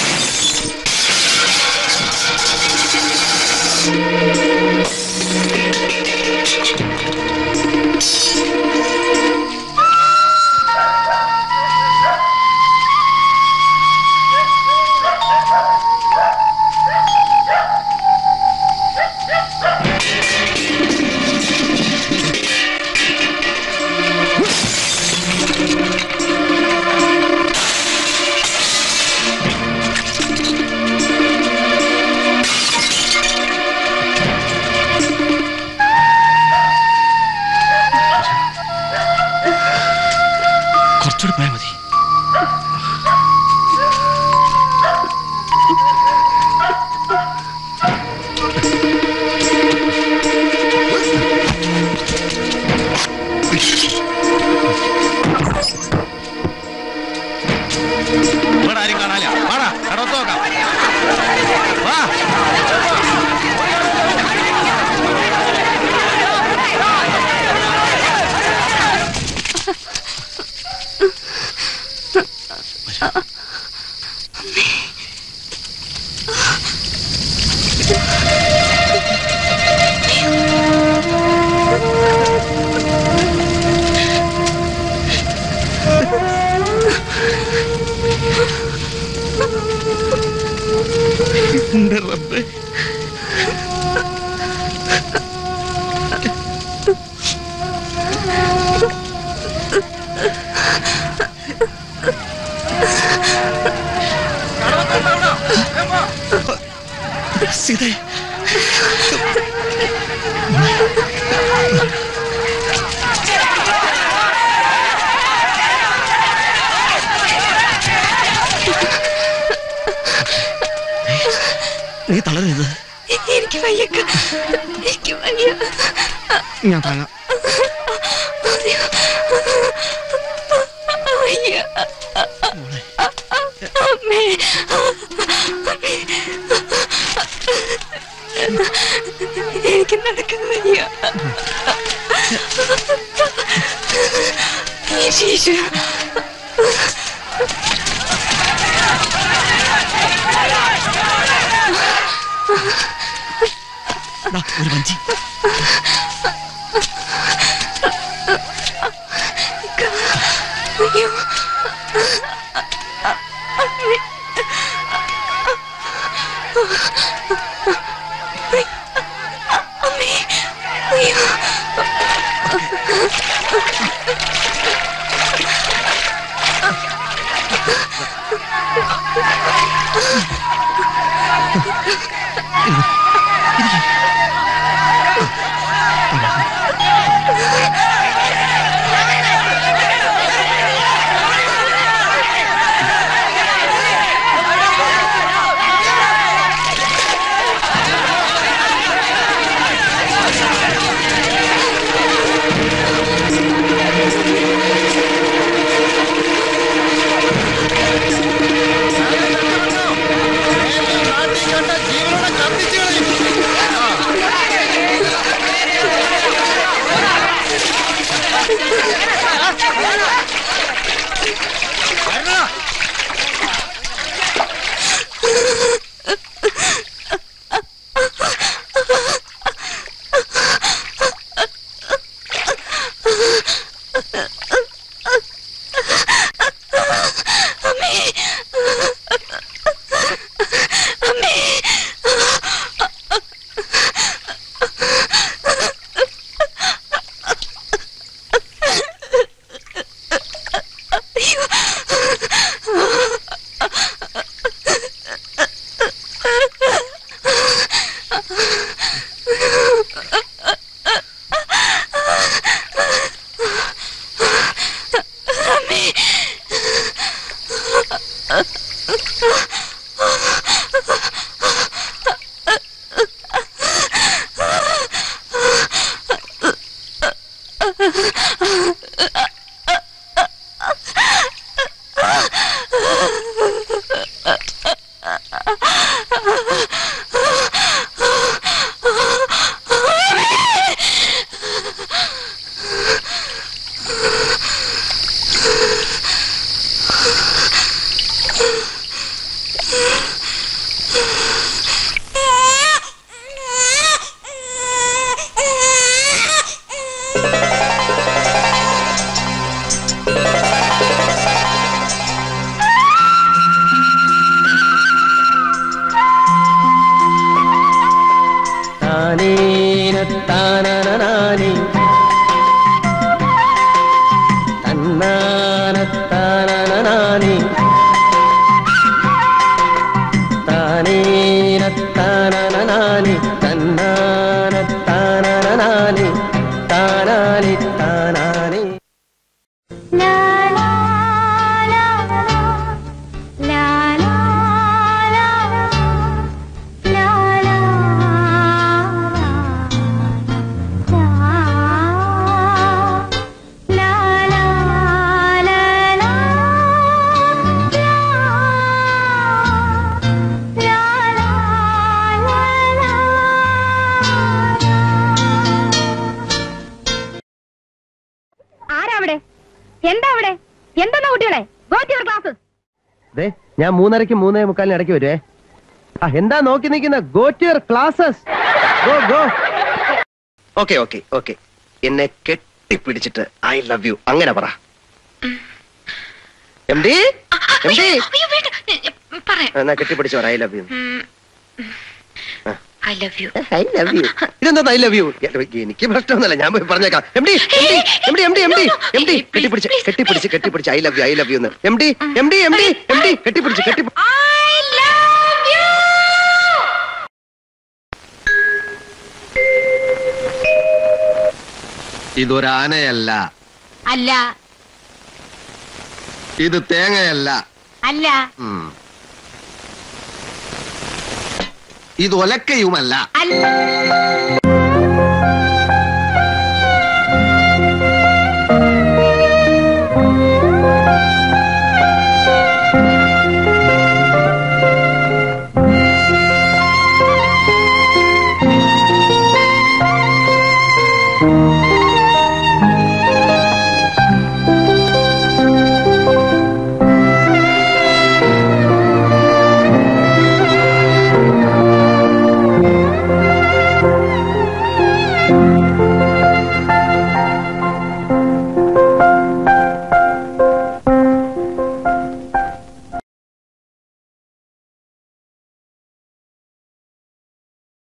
കുറച്ചുകൂടി പോയാൽ മതി ഇവിടെ ആരും കാണാനില്ല വാടാ കടത്ത് നോക്കാം വാ എന്റെ റബ്ബേ സീതേ നീ തളരരുത് എനിക്ക് വയ്യക്ക എനിക്ക് വയ്യ ഞാൻ താങ്ങാം വയ്യ അമ്മേ എനിക്ക് നടക്കാൻ വയ്യ ഈശോ ദാ, ഒരു വഞ്ചി അയ്യോ അമ്മേ അയ്യോ ജീവനോടെ കത്തിച്ചു കളയും താനേനത്താനനാനി തന്നാനത്താനനാനി താനേനത്താനനാനി തന്നാനത്താനനാനി താനാനി താനാനി ആരാ അവിടെ എന്താ അവിടെ എന്തെന്നാ കുട്ടികളെ ഗോ ടു യുവർ ക്ലാസ്സസ് ദേ ഞാൻ മൂന്നരയ്ക്ക് മൂന്നേ മുക്കാലിന് ഇടയ്ക്ക് വരുവേ ആ എന്താ നോക്കി നിൽക്കുന്ന go to your classes go go okay okay okay എന്നെ കെട്ടിപ്പിടിച്ചിട്ട് ഐ ലവ് യു അങ്ങനെ പറ എം ഡി എം ഡി എന്നാ കെട്ടിപ്പിടിച്ച് പറ I love you I love you I love you ഇതെന്താ ഐ ലവ് യു എനിക്ക് പ്രശ്നമൊന്നുമില്ല ഞാൻ പോയി പറഞ്ഞേക്കാം M D M D M D M D M D കെട്ടിപ്പിടിച്ച് കെട്ടിപ്പിടിച്ച് കെട്ടിപ്പിടിച്ച് I love you I love you എന്ന് M D M D M D M D കെട്ടിപ്പിടിച്ച് കെട്ടി ഇതൊരാനയല്ല അല്ല ഇത് തേങ്ങയല്ല അല്ല ഉം. ഇത് ഒലക്കയുമല്ല Thank you.